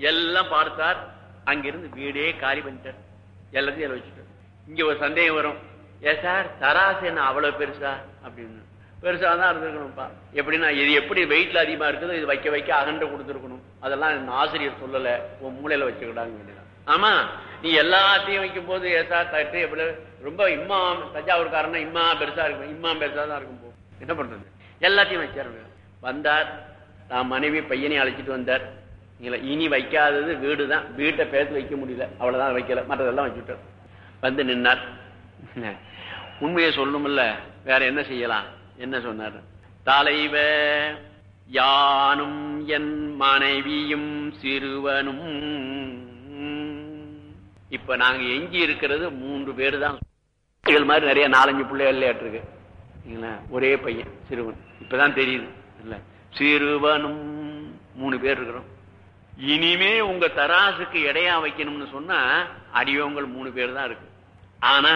எல்லாம் பார்த்தார் அங்கிருந்து வீடே காலி பண்ணிட்டார் எல்லாத்தையும் இதுல வச்சுட்டார் இங்க ஒரு சந்தேகம் வரும் ஏ சார் தராசு என்ன அவ்வளவு பெருசா அப்படின்னு பெருசா தான் இருந்திருக்கணும்ப்பா எப்படின்னா இது எப்படி வெயிட்ல அதிகமா இருக்குதோ இது வைக்க வைக்க அகன்ற கொடுத்துருக்கணும் அதெல்லாம் இந்த ஆசிரியர் சொல்லல உன் மூலையில வச்சுக்கிடாங்க வேண்டியதான் ஆமா நீ எல்லாத்தையும் வைக்கும் போது ஏசா தட்டு எப்படி ரொம்ப இம்மா தஞ்சாவூர்காரனா இம்மா பெருசா இருக்கும் இம்மா பெருசா தான் இருக்கும் போ என்ன பண்றது எல்லாத்தையும் வச்சாரு வந்தார் நான் மனைவி பையனை அழைச்சிட்டு வந்தார் நீங்களா இனி வைக்காதது வீடு தான் வீட்டை பேர்த்து வைக்க முடியல அவ்வளவுதான் வைக்கல மற்றதெல்லாம் வச்சுட்டார் வந்து நின்னார் உண்மையை சொல்லணும்ல வேற என்ன செய்யலாம் என்ன சொன்னார் தலைவ யானும் என் மனைவியும் சிறுவனும் இப்ப நாங்க எஞ்சி இருக்கிறது மூன்று பேர் தான் பிள்ளைகள் மாதிரி நிறைய நாலஞ்சு பிள்ளைகள் இருக்கு சரிங்களா? ஒரே பையன் சிறுவன் இப்பதான் தெரியுது இல்ல சிறுவனும் மூணு பேர் இருக்கிறோம் இனிமே உங்க தராசுக்கு எடையா வைக்கணும்னு சொன்னா அடியோங்கள் மூணு பேர் தான் இருக்கு ஆனா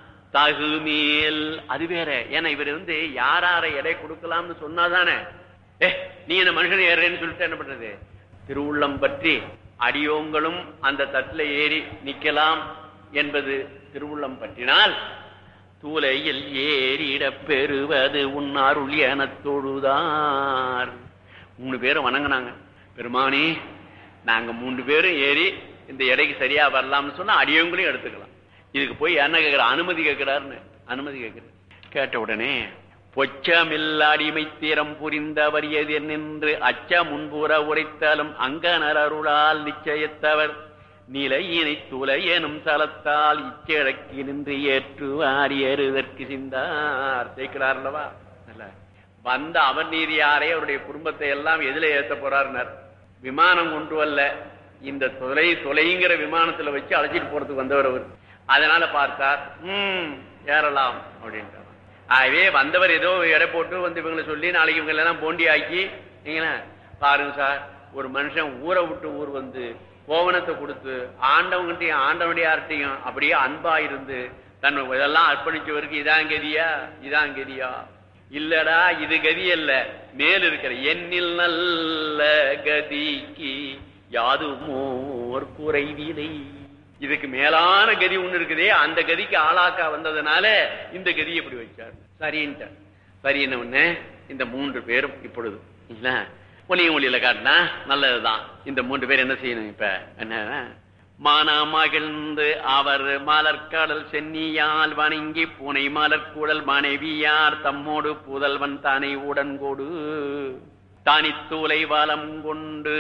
தகுமேல் அது வேற ஏன்னா இவர் வந்து யாரார எடை கொடுக்கலாம்னு சொன்னாதானே ஏ நீ என்ன மனுஷன் ஏறேன்னு சொல்லிட்டு என்ன பண்றது திருவுள்ளம் பற்றி அடியோங்களும் அந்த தட்டுல ஏறி நிக்கலாம் என்பது திருவுள்ளம் பற்றினால் தூலையில் ஏறிடப் பெறுவது உன்னாருள் எனத் தொழுதார் மூணு பேரும் வணங்குனாங்க பெருமானி நாங்க மூன்று பேரும் ஏறி இந்த எடைக்கு சரியா வரலாம்னு சொன்னா அடியவங்களையும் எடுத்துக்கலாம் இதுக்கு போய் என்ன கேட்கிற அனுமதி கேட்கிறாருன்னு அனுமதி கேட்கிறார் கேட்ட உடனே பொச்சமில்ல அடிமை தீரம் புரிந்தவர் எதிர் நின்று அச்ச முன்புற உரைத்தாலும் அங்கனர் அருளால் நிச்சயத்தவர் நிலையினை துளை எனும் தலத்தால் இச்சழக்கி நின்று ஏற்றுவார் ஏறுதற்கு சிந்தார் சேர்க்கிறார் அல்லவா இல்ல வந்த அவர் நீதியாரே அவருடைய குடும்பத்தை எல்லாம் எதில ஏத்த போறாருனர் விமானம் கொண்டு வரல இந்த தொலை தொலைங்கிற விமானத்துல வச்சு அழைச்சிட்டு போறதுக்கு வந்தவர் அவர் அதனால பார்த்தார் ம் ஏறலாம் அப்படின்ட்டார் ஆகவே வந்தவர் ஏதோ எடை போட்டு வந்து இவங்களை சொல்லி நாளைக்கு இவங்க எல்லாம் போண்டி ஆக்கி நீங்களா பாருங்க சார் ஒரு மனுஷன் ஊரை விட்டு ஊர் வந்து கோவணத்தை கொடுத்து ஆண்டவங்கிட்டையும் ஆண்டவடியார்ட்டையும் அப்படியே அன்பா இருந்து தன் இதெல்லாம் அர்ப்பணிச்சவருக்கு இதான் கதியா இதான் கதியா இல்லடா இது கதி அல்ல மேல் இருக்கிற எண்ணில் நல்ல கதிக்கு யாதுமோர் குறைவிலை இதுக்கு மேலான கதி ஒண்ணு இருக்குதே அந்த கதிக்கு ஆளாக்கா வந்ததுனால இந்த கதி எப்படி வச்சார் சரின்ட்டார் சரின்னு உடனே இந்த மூன்று பேரும் இப்பொழுது இல்ல ஒளியும் ஒளியில காட்டினா நல்லதுதான் இந்த மூன்று பேர் என்ன செய்யணும் இப்ப என்ன மனமகிழ்ந்து அவர் மலர்கடல் சென்னியால் வணங்கி புனை மலர்குழல் மனைவியார் தம்மோடு புதல்வன் தானை உடன்கொடு தானித்தூலை வலம் கொண்டு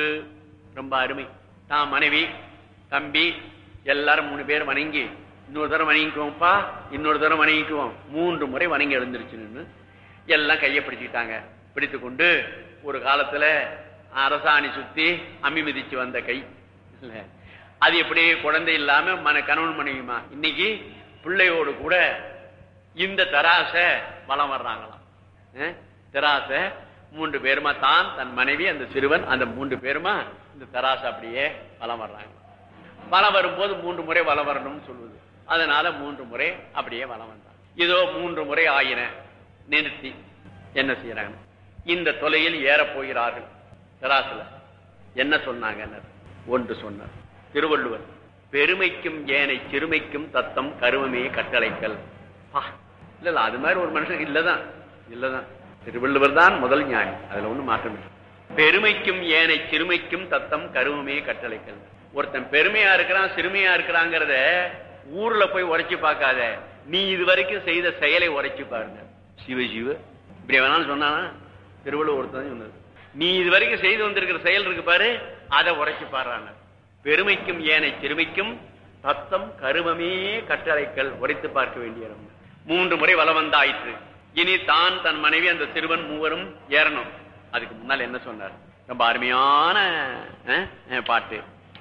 ரொம்ப அருமை தான் மனைவி தம்பி எல்லாரும் மூணு பேர் வணங்கி இன்னொரு தரம் வணங்கிக்குவோம்ப்பா இன்னொரு தரம் வணங்கிக்குவோம் மூன்று முறை வணங்கி எழுந்திருச்சுன்னு எல்லாம் கையை பிடிச்சிக்கிட்டாங்க பிடித்து கொண்டு ஒரு காலத்துல அரசாணி சுத்தி அம்மி மிதிச்சு வந்த கை இல்ல அது எப்படி குழந்தை இல்லாம மன கணவன் மனைவிமா இன்னைக்கு பிள்ளையோடு கூட இந்த தராச வலம் வர்றாங்களாம் அஹ், தராச மூன்று பேருமா தான் தன் மனைவி அந்த சிறுவன் அந்த மூன்று பேருமா இந்த தராச அப்படியே வலம் வர்றாங்க வலம் வரும்போது மூன்று முறை வலம் வரணும்னு சொல்லுது அதனால மூன்று முறை அப்படியே வலம் வந்தாங்க இதோ மூன்று முறை ஆயின நிறுத்தி என்ன செய்யறாங்க இந்த தொலையில் ஏறப் போகிறார்கள் தராசுல என்ன சொன்னாங்க ஒன்று சொன்னார் திருவள்ளுவர் பெருமைக்கும் ஏனை சிறுமைக்கும் தத்தம் கருவமே கட்டளைக்கல் பா, இல்ல இல்ல அது மாதிரி ஒரு மனுஷன் இல்லதான் இல்லதான் திருவள்ளுவர் தான் முதல் ஞானி அதுல ஒண்ணு மாற்றம் இல்லை பெருமைக்கும் ஏனை சிறுமைக்கும் தத்தம் கருவமே கட்டளைக்கல் ஒருத்தன் பெருமையா இருக்கிறான் சிறுமையா இருக்கிறாங்கிறத ஊர்ல போய் உரைச்சு பார்க்காத நீ இது வரைக்கும் செய்த செயலை உரைச்சு பாருங்க சிவ சிவ இப்படி வேணாலும் சொன்னானா திருவள்ளுவர் ஒருத்தன் சொன்னது நீ இது வரைக்கும் செய்து வந்திருக்கிற செயல் இருக்கு பாரு அதை உரைச்சு பாடுறாங்க பெருமைக்கும் ஏனை சிறுமைக்கும் தத்தம் கருமமே கட்டளைக்கல் உரைத்து பார்க்க வேண்டிய இடம். மூன்று முறை வலம் வந்தாயிற்று இனி தான் தன் மனைவி அந்த சிறுவன் மூவரும் ஏறணும் அதுக்கு முன்னால் என்ன சொன்னார் ரொம்ப அருமையான அஹ், அஹ், பாட்டு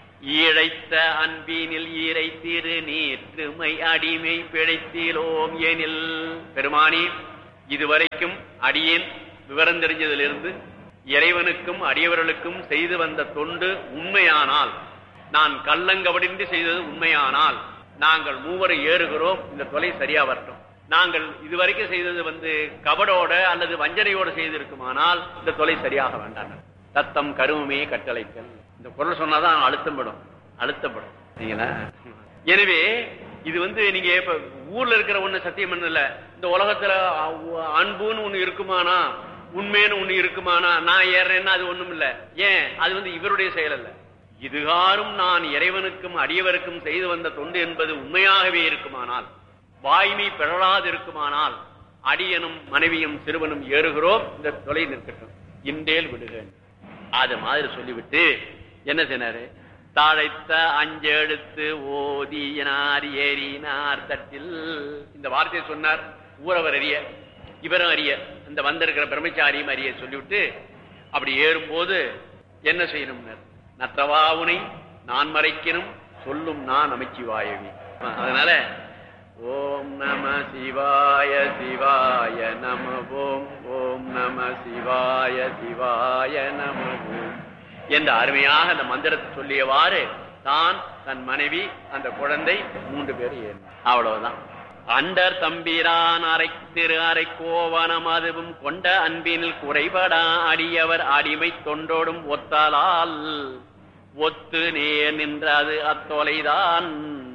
இழைத்த அன்பினில் ஈரை திரு நீர்மை அடிமை பிழைத்திலோம் எனில் பெருமானி இதுவரைக்கும் அடியேன் விவரம் தெரிஞ்சதிலிருந்து இறைவனுக்கும் அடியவர்களுக்கும் செய்து வந்த தொண்டு உண்மையானால் நான் கள்ளங்கவடிந்து செய்தது உண்மையானால் நாங்கள் மூவரை ஏறுகிறோம் இந்த தொலை சரியா வரட்டும் நாங்கள் இதுவரைக்கும் செய்தது வந்து கபடோட அல்லது வஞ்சனையோட செய்திருக்குமானால் இந்த தொலை சரியாக வேண்டாம் தத்தம் கருமமே கட்டளைக்கல் இந்த குரல் சொன்னாதான் அழுத்தப்படும் அழுத்தப்படும் சரிங்களா எனவே இது வந்து நீங்க இப்ப ஊர்ல இருக்கிற ஒண்ணு சத்தியம் பண்ணல இந்த உலகத்துல அ- அன்புன்னு ஒண்ணு இருக்குமானா உண்மைன்னு ஒண்ணு இருக்குமானா நான் ஏறேன்னா அது ஒண்ணும் இல்ல ஏன் அது வந்து இவருடைய செயல் அல்ல இதுகாரும் நான் இறைவனுக்கும் அடியவருக்கும் செய்து வந்த தொண்டு என்பது உண்மையாகவே இருக்குமானால் வாய்மை பிறழாது இருக்குமானால் அடியனும் மனைவியும் சிறுவனும் ஏறுகிறோம் இந்த தொலை நிற்கட்டும் இன்றேல் விடுக அது மாதிரி சொல்லிவிட்டு என்ன செய்னாரு தாழைத்த அஞ்செழுத்து ஓதியனார் ஏறினார் தட்டில் இந்த வார்த்தையை சொன்னார் ஊரவர் அறிய இவரும் அறிய இந்த வந்திருக்கிற பிரம்மச்சாரியும் அறிய சொல்லிவிட்டு அப்படி ஏறும்போது என்ன செய்யணும்னர் நற்றவாவுனை நான் மறைக்கணும் சொல்லும் நான் அமைச்சிவாயவி அதனால ஓம் நம சிவாய சிவாய நம ஓம் ஓம் நம சிவாய சிவாய நம ஓம் என்ற அருமையாக அந்த மந்திரத்தை சொல்லியவாறு தான் தன் மனைவி அந்த குழந்தை மூன்று பேர் ஏன் அவ்வளவுதான் அண்டர் தம்பிரான் அரை திரு அரை கோவனம் அதுவும் கொண்ட அன்பினில் குறைபடா அடியவர் அடிமை தொண்டோடும் ஒத்தாலால் ஒத்து நேர் நின்றது அத்தொலைதான்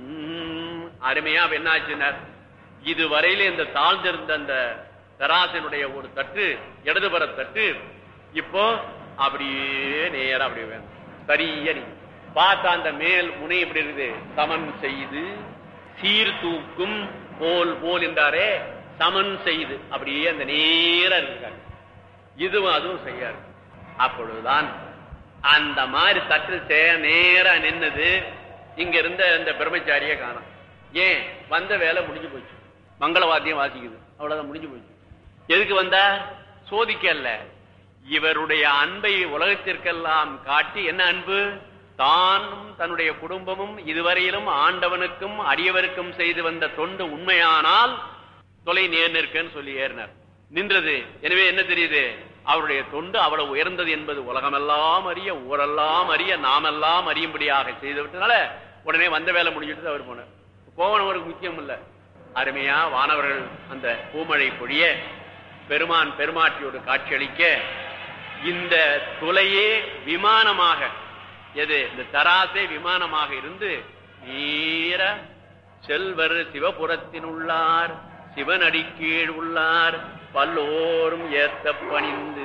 அருமையா என்னாச்சினர் இதுவரையில இந்த தாழ்ந்திருந்த அந்த தராசனுடைய ஒரு தட்டு இடதுபுற தட்டு இப்போ அப்படியே நேரா அப்படி வேணும் சரியடி பார்த்தா அந்த மேல் முனை எப்படி இருக்குது சமன் செய்து சீர்தூக்கும் போல் போல் என்றாரே சமன் செய்து அப்படியே அந்த நேரா இருக்காங்க இதுவும் அதுவும் செய்யாது அப்பொழுதுதான் அந்த மாதிரி தட்டு சே- நேரா நின்னது இங்க இருந்த இந்த பிரம்மச்சாரிய காணும் ஏன் வந்த வேலை முடிஞ்சு போச்சு மங்களவாத்தியம் வாசிக்குது அவ்வளவுதான் முடிஞ்சு போச்சு எதுக்கு வந்தா சோதிக்க அல்ல இவருடைய அன்பை உலகத்திற்கெல்லாம் காட்டி என்ன அன்பு தானும் தன்னுடைய குடும்பமும் இதுவரையிலும் ஆண்டவனுக்கும் அடியவருக்கும் செய்து வந்த தொண்டு உண்மையானால் தொலை நேர் நிற்கன்னு சொல்லி ஏறினார் நின்றது எனவே என்ன தெரியுது அவருடைய தொண்டு அவ்வளவு உயர்ந்தது என்பது உலகமெல்லாம் அறிய ஊரெல்லாம் அறிய நாமெல்லாம் அறியும்படியாக செய்து விட்டனால உடனே வந்த வேலை முடிஞ்சிட்டு அவர் போனார் போவன் அவருக்கு முக்கியம் இல்ல அருமையா வானவர்கள் அந்த பூமழை பொழிய பெருமான் பெருமாட்டியோடு காட்சியளிக்க இந்த துளையே விமானமாக எது இந்த தராசே விமானமாக இருந்து நீர செல்வர் சிவபுரத்தினுள்ளார் சிவனடி கீழ் உள்ளார் பல்லோரும் ஏத்த பணிந்து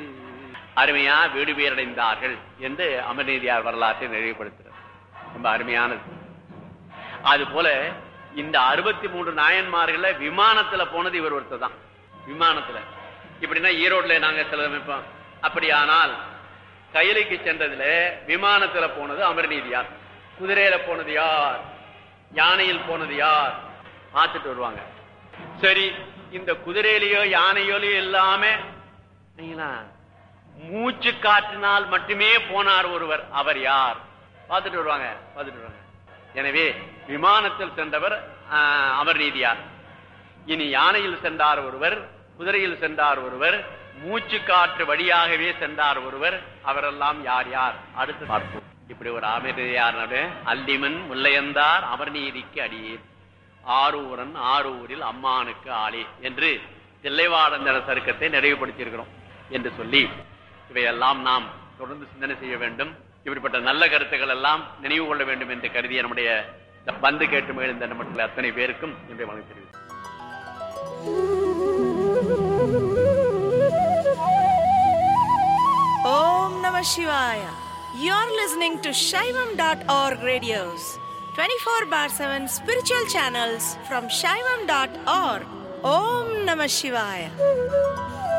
அருமையா வீடு பேரடைந்தார்கள் என்று அமர்நீதியார் வரலாற்றை நினைவுபடுத்துகிறார் ரொம்ப அருமையானது அது போல இந்த அறுபத்தி மூன்று நாயன்மார்கள விமானத்துல போனது இவர் ஒருத்தர் தான் விமானத்துல இப்படின்னா ஈரோட்ல நாங்க சில அமைப்போம் அப்படியானால் கையிலைக்கு சென்றதுல விமானத்துல போனது அமர்நீதியார் குதிரையில போனது யார் யானையில் போனது யார் பார்த்துட்டு வருவாங்க சரி இந்த குதிரையிலயோ யானையோலயோ இல்லாம சரிங்களா, மூச்சு காற்றினால் மட்டுமே போனார் ஒருவர் அவர் யார் பார்த்துட்டு வருவாங்க பார்த்துட்டு வருவாங்க எனவே விமானத்தில் சென்றவர் ஆஹ், அமர்நீதியார் இனி யானையில் சென்றார் ஒருவர் குதிரையில் சென்றார் ஒருவர் மூச்சு காற்று வழியாகவே சென்றார் ஒருவர் அவரெல்லாம் யார் யார் அடுத்து பார்ப்போம் இப்படி ஒரு அமர்நீதியார் அல்லிமன் முல்லையந்தார் அமர்நீதிக்கு அடியேன் ஆரூரன் ஆரூரில் அம்மானுக்கு ஆளே என்று தில்லைவாடந்தர சருக்கத்தை நிறைவுபடுத்தியிருக்கிறோம் என்று சொல்லி இவையெல்லாம் நாம் தொடர்ந்து சிந்தனை செய்ய வேண்டும் இப்படிப்பட்ட நல்ல கருத்துக்கள் எல்லாம் நினைவு கொள்ள வேண்டும் என்று கருதிய நம்முடைய இந்த வந்து கேட்டு மகிழ்ந்த நம்முடைய அத்தனை பேருக்கும் என்னுடைய வணக்கம் தெரிவித்துக் Om Namah Shivaya. You're listening to Shaivam.org radios, 24 bar 7 spiritual channels from Shaivam.org. Om Namah Shivaya.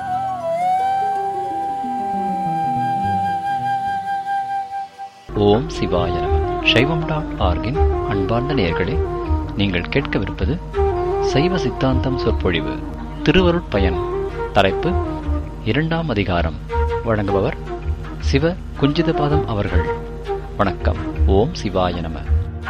ஓம் சிவாய நம சைவம் டாட் ஆர்கின் அன்பார்ந்த நேயர்களே நீங்கள் கேட்கவிருப்பது சைவ சித்தாந்தம் சொற்பொழிவு திருவருட்பயன் தலைப்பு இரண்டாம் அதிகாரம் வழங்குபவர் சிவ குஞ்சிதபாதம் அவர்கள் வணக்கம் ஓம் சிவாய நம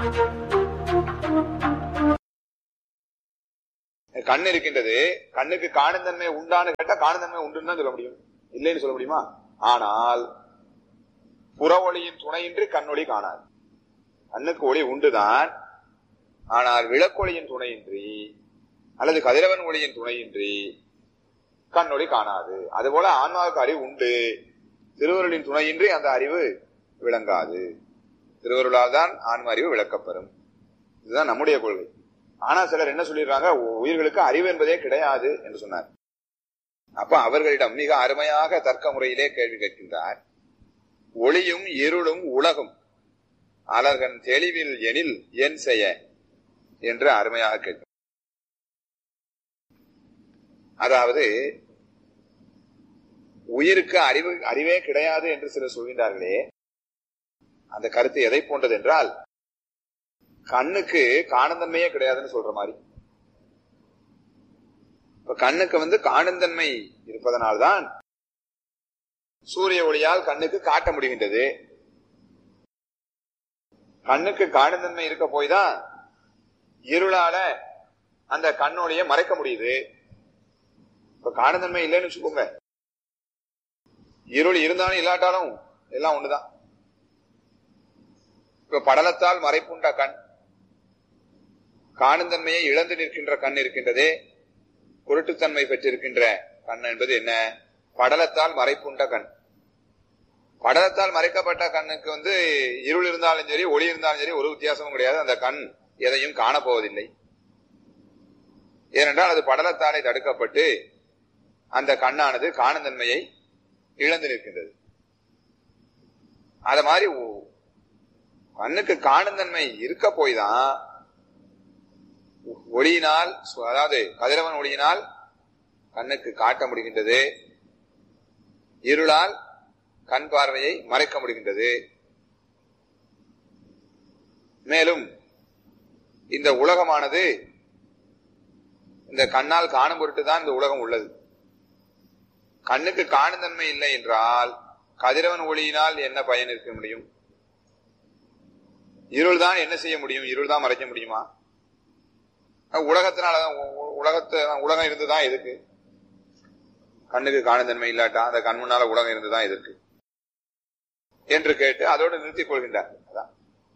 கண் இருக்கின்றது கண்ணுக்கு காணும் தன்மை உண்டான்னு கேட்டா காணும் தன்மை உண்டுன்னு தான் சொல்ல முடியும் இல்லைன்னு சொல்ல முடியுமா ஆனால் புற ஒளியின் துணையின்றி கண்ணொளி காணாது கண்ணுக்கு ஒளி உண்டுதான் ஆனால் விளக்கொளியின் துணையின்றி அல்லது கதிரவன் ஒளியின் துணையின்றி கண்ணொளி காணாது அதுபோல ஆன்மாவுக்கு அறிவு உண்டு திருவருளின் துணையின்றி அந்த அறிவு விளங்காது திருவருளால் தான் ஆன்ம அறிவு விளக்கப்பெறும் இதுதான் நம்முடைய கொள்கை ஆனா சிலர் என்ன சொல்லிடுறாங்க உ- உயிர்களுக்கு அறிவு என்பதே கிடையாது என்று சொன்னார் அப்ப அவர்களிடம் மிக அருமையாக தர்க்க முறையிலே கேள்வி கேட்கின்றார் ஒளியும் இருளும் உலகும் அலர்கன் தெளிவில் எனில் என் செய்ய என்று அருமையாக கேட்கும் அதாவது உயிருக்கு அறிவு அறிவே கிடையாது என்று சிலர் சொல்கின்றார்களே அந்த கருத்து எதை போன்றது என்றால் கண்ணுக்கு காணுந்தன்மையே கிடையாதுன்னு சொல்ற மாதிரி இப்ப கண்ணுக்கு வந்து காணுந்தன்மை இருப்பதனால்தான் சூரிய ஒளியால் கண்ணுக்கு காட்ட முடிகின்றது கண்ணுக்கு காணுந்தன்மை இருக்க போய் தான் இருளால அந்த கண்ணொளியை மறைக்க முடியுது இப்ப காணுந்தன்மை இல்லைன்னு வச்சுக்கோங்க இருள் இருந்தாலும் இல்லாட்டாலும் எல்லாம் ஒண்ணுதான் இப்ப படலத்தால் மறைப்புண்ட கண் காணுந்தன்மையை இழந்து நிற்கின்ற கண் இருக்கின்றதே குருட்டுத்தன்மை பெற்றிருக்கின்ற கண் என்பது என்ன படலத்தால் மறைப்புண்ட கண் படலத்தால் மறைக்கப்பட்ட கண்ணுக்கு வந்து இருள் இருந்தாலும் சரி ஒளி இருந்தாலும் சரி ஒரு வித்தியாசமும் கிடையாது அந்த கண் எதையும் காணப்போவதில்லை ஏனென்றால் அது படலத்தாலே தடுக்கப்பட்டு அந்த கண்ணானது காணுந்தன்மையை இழந்து நிற்கின்றது அத மாதிரி ஒ- கண்ணுக்கு காணுந்தன்மை இருக்க போய் தான் ஒளியினால் சு- அதாவது கதிரவன் ஒளியினால் கண்ணுக்கு காட்ட முடிகின்றது இருளால் கண் பார்வையை மறைக்க முடிகின்றது மேலும் இந்த உலகமானது இந்த கண்ணால் காணும் பொருட்டு தான் இந்த உலகம் உள்ளது கண்ணுக்கு காணும் தன்மை இல்லை என்றால் கதிரவன் ஒளியினால் என்ன பயன் இருக்க முடியும் இருள் தான் என்ன செய்ய முடியும் இருள் தான் மறைக்க முடியுமா அஹ் உலகத்தினாலதான் உ- உ- உலகத்து உலகம் இருந்துதான் எதுக்கு கண்ணுக்கு காணும் தன்மை இல்லாட்டா அந்த கண் முன்னால உலகம் இருந்துதான் எதற்கு என்று கேட்டு அதோடு நிறுத்திக் கொள்கின்றார் அதான்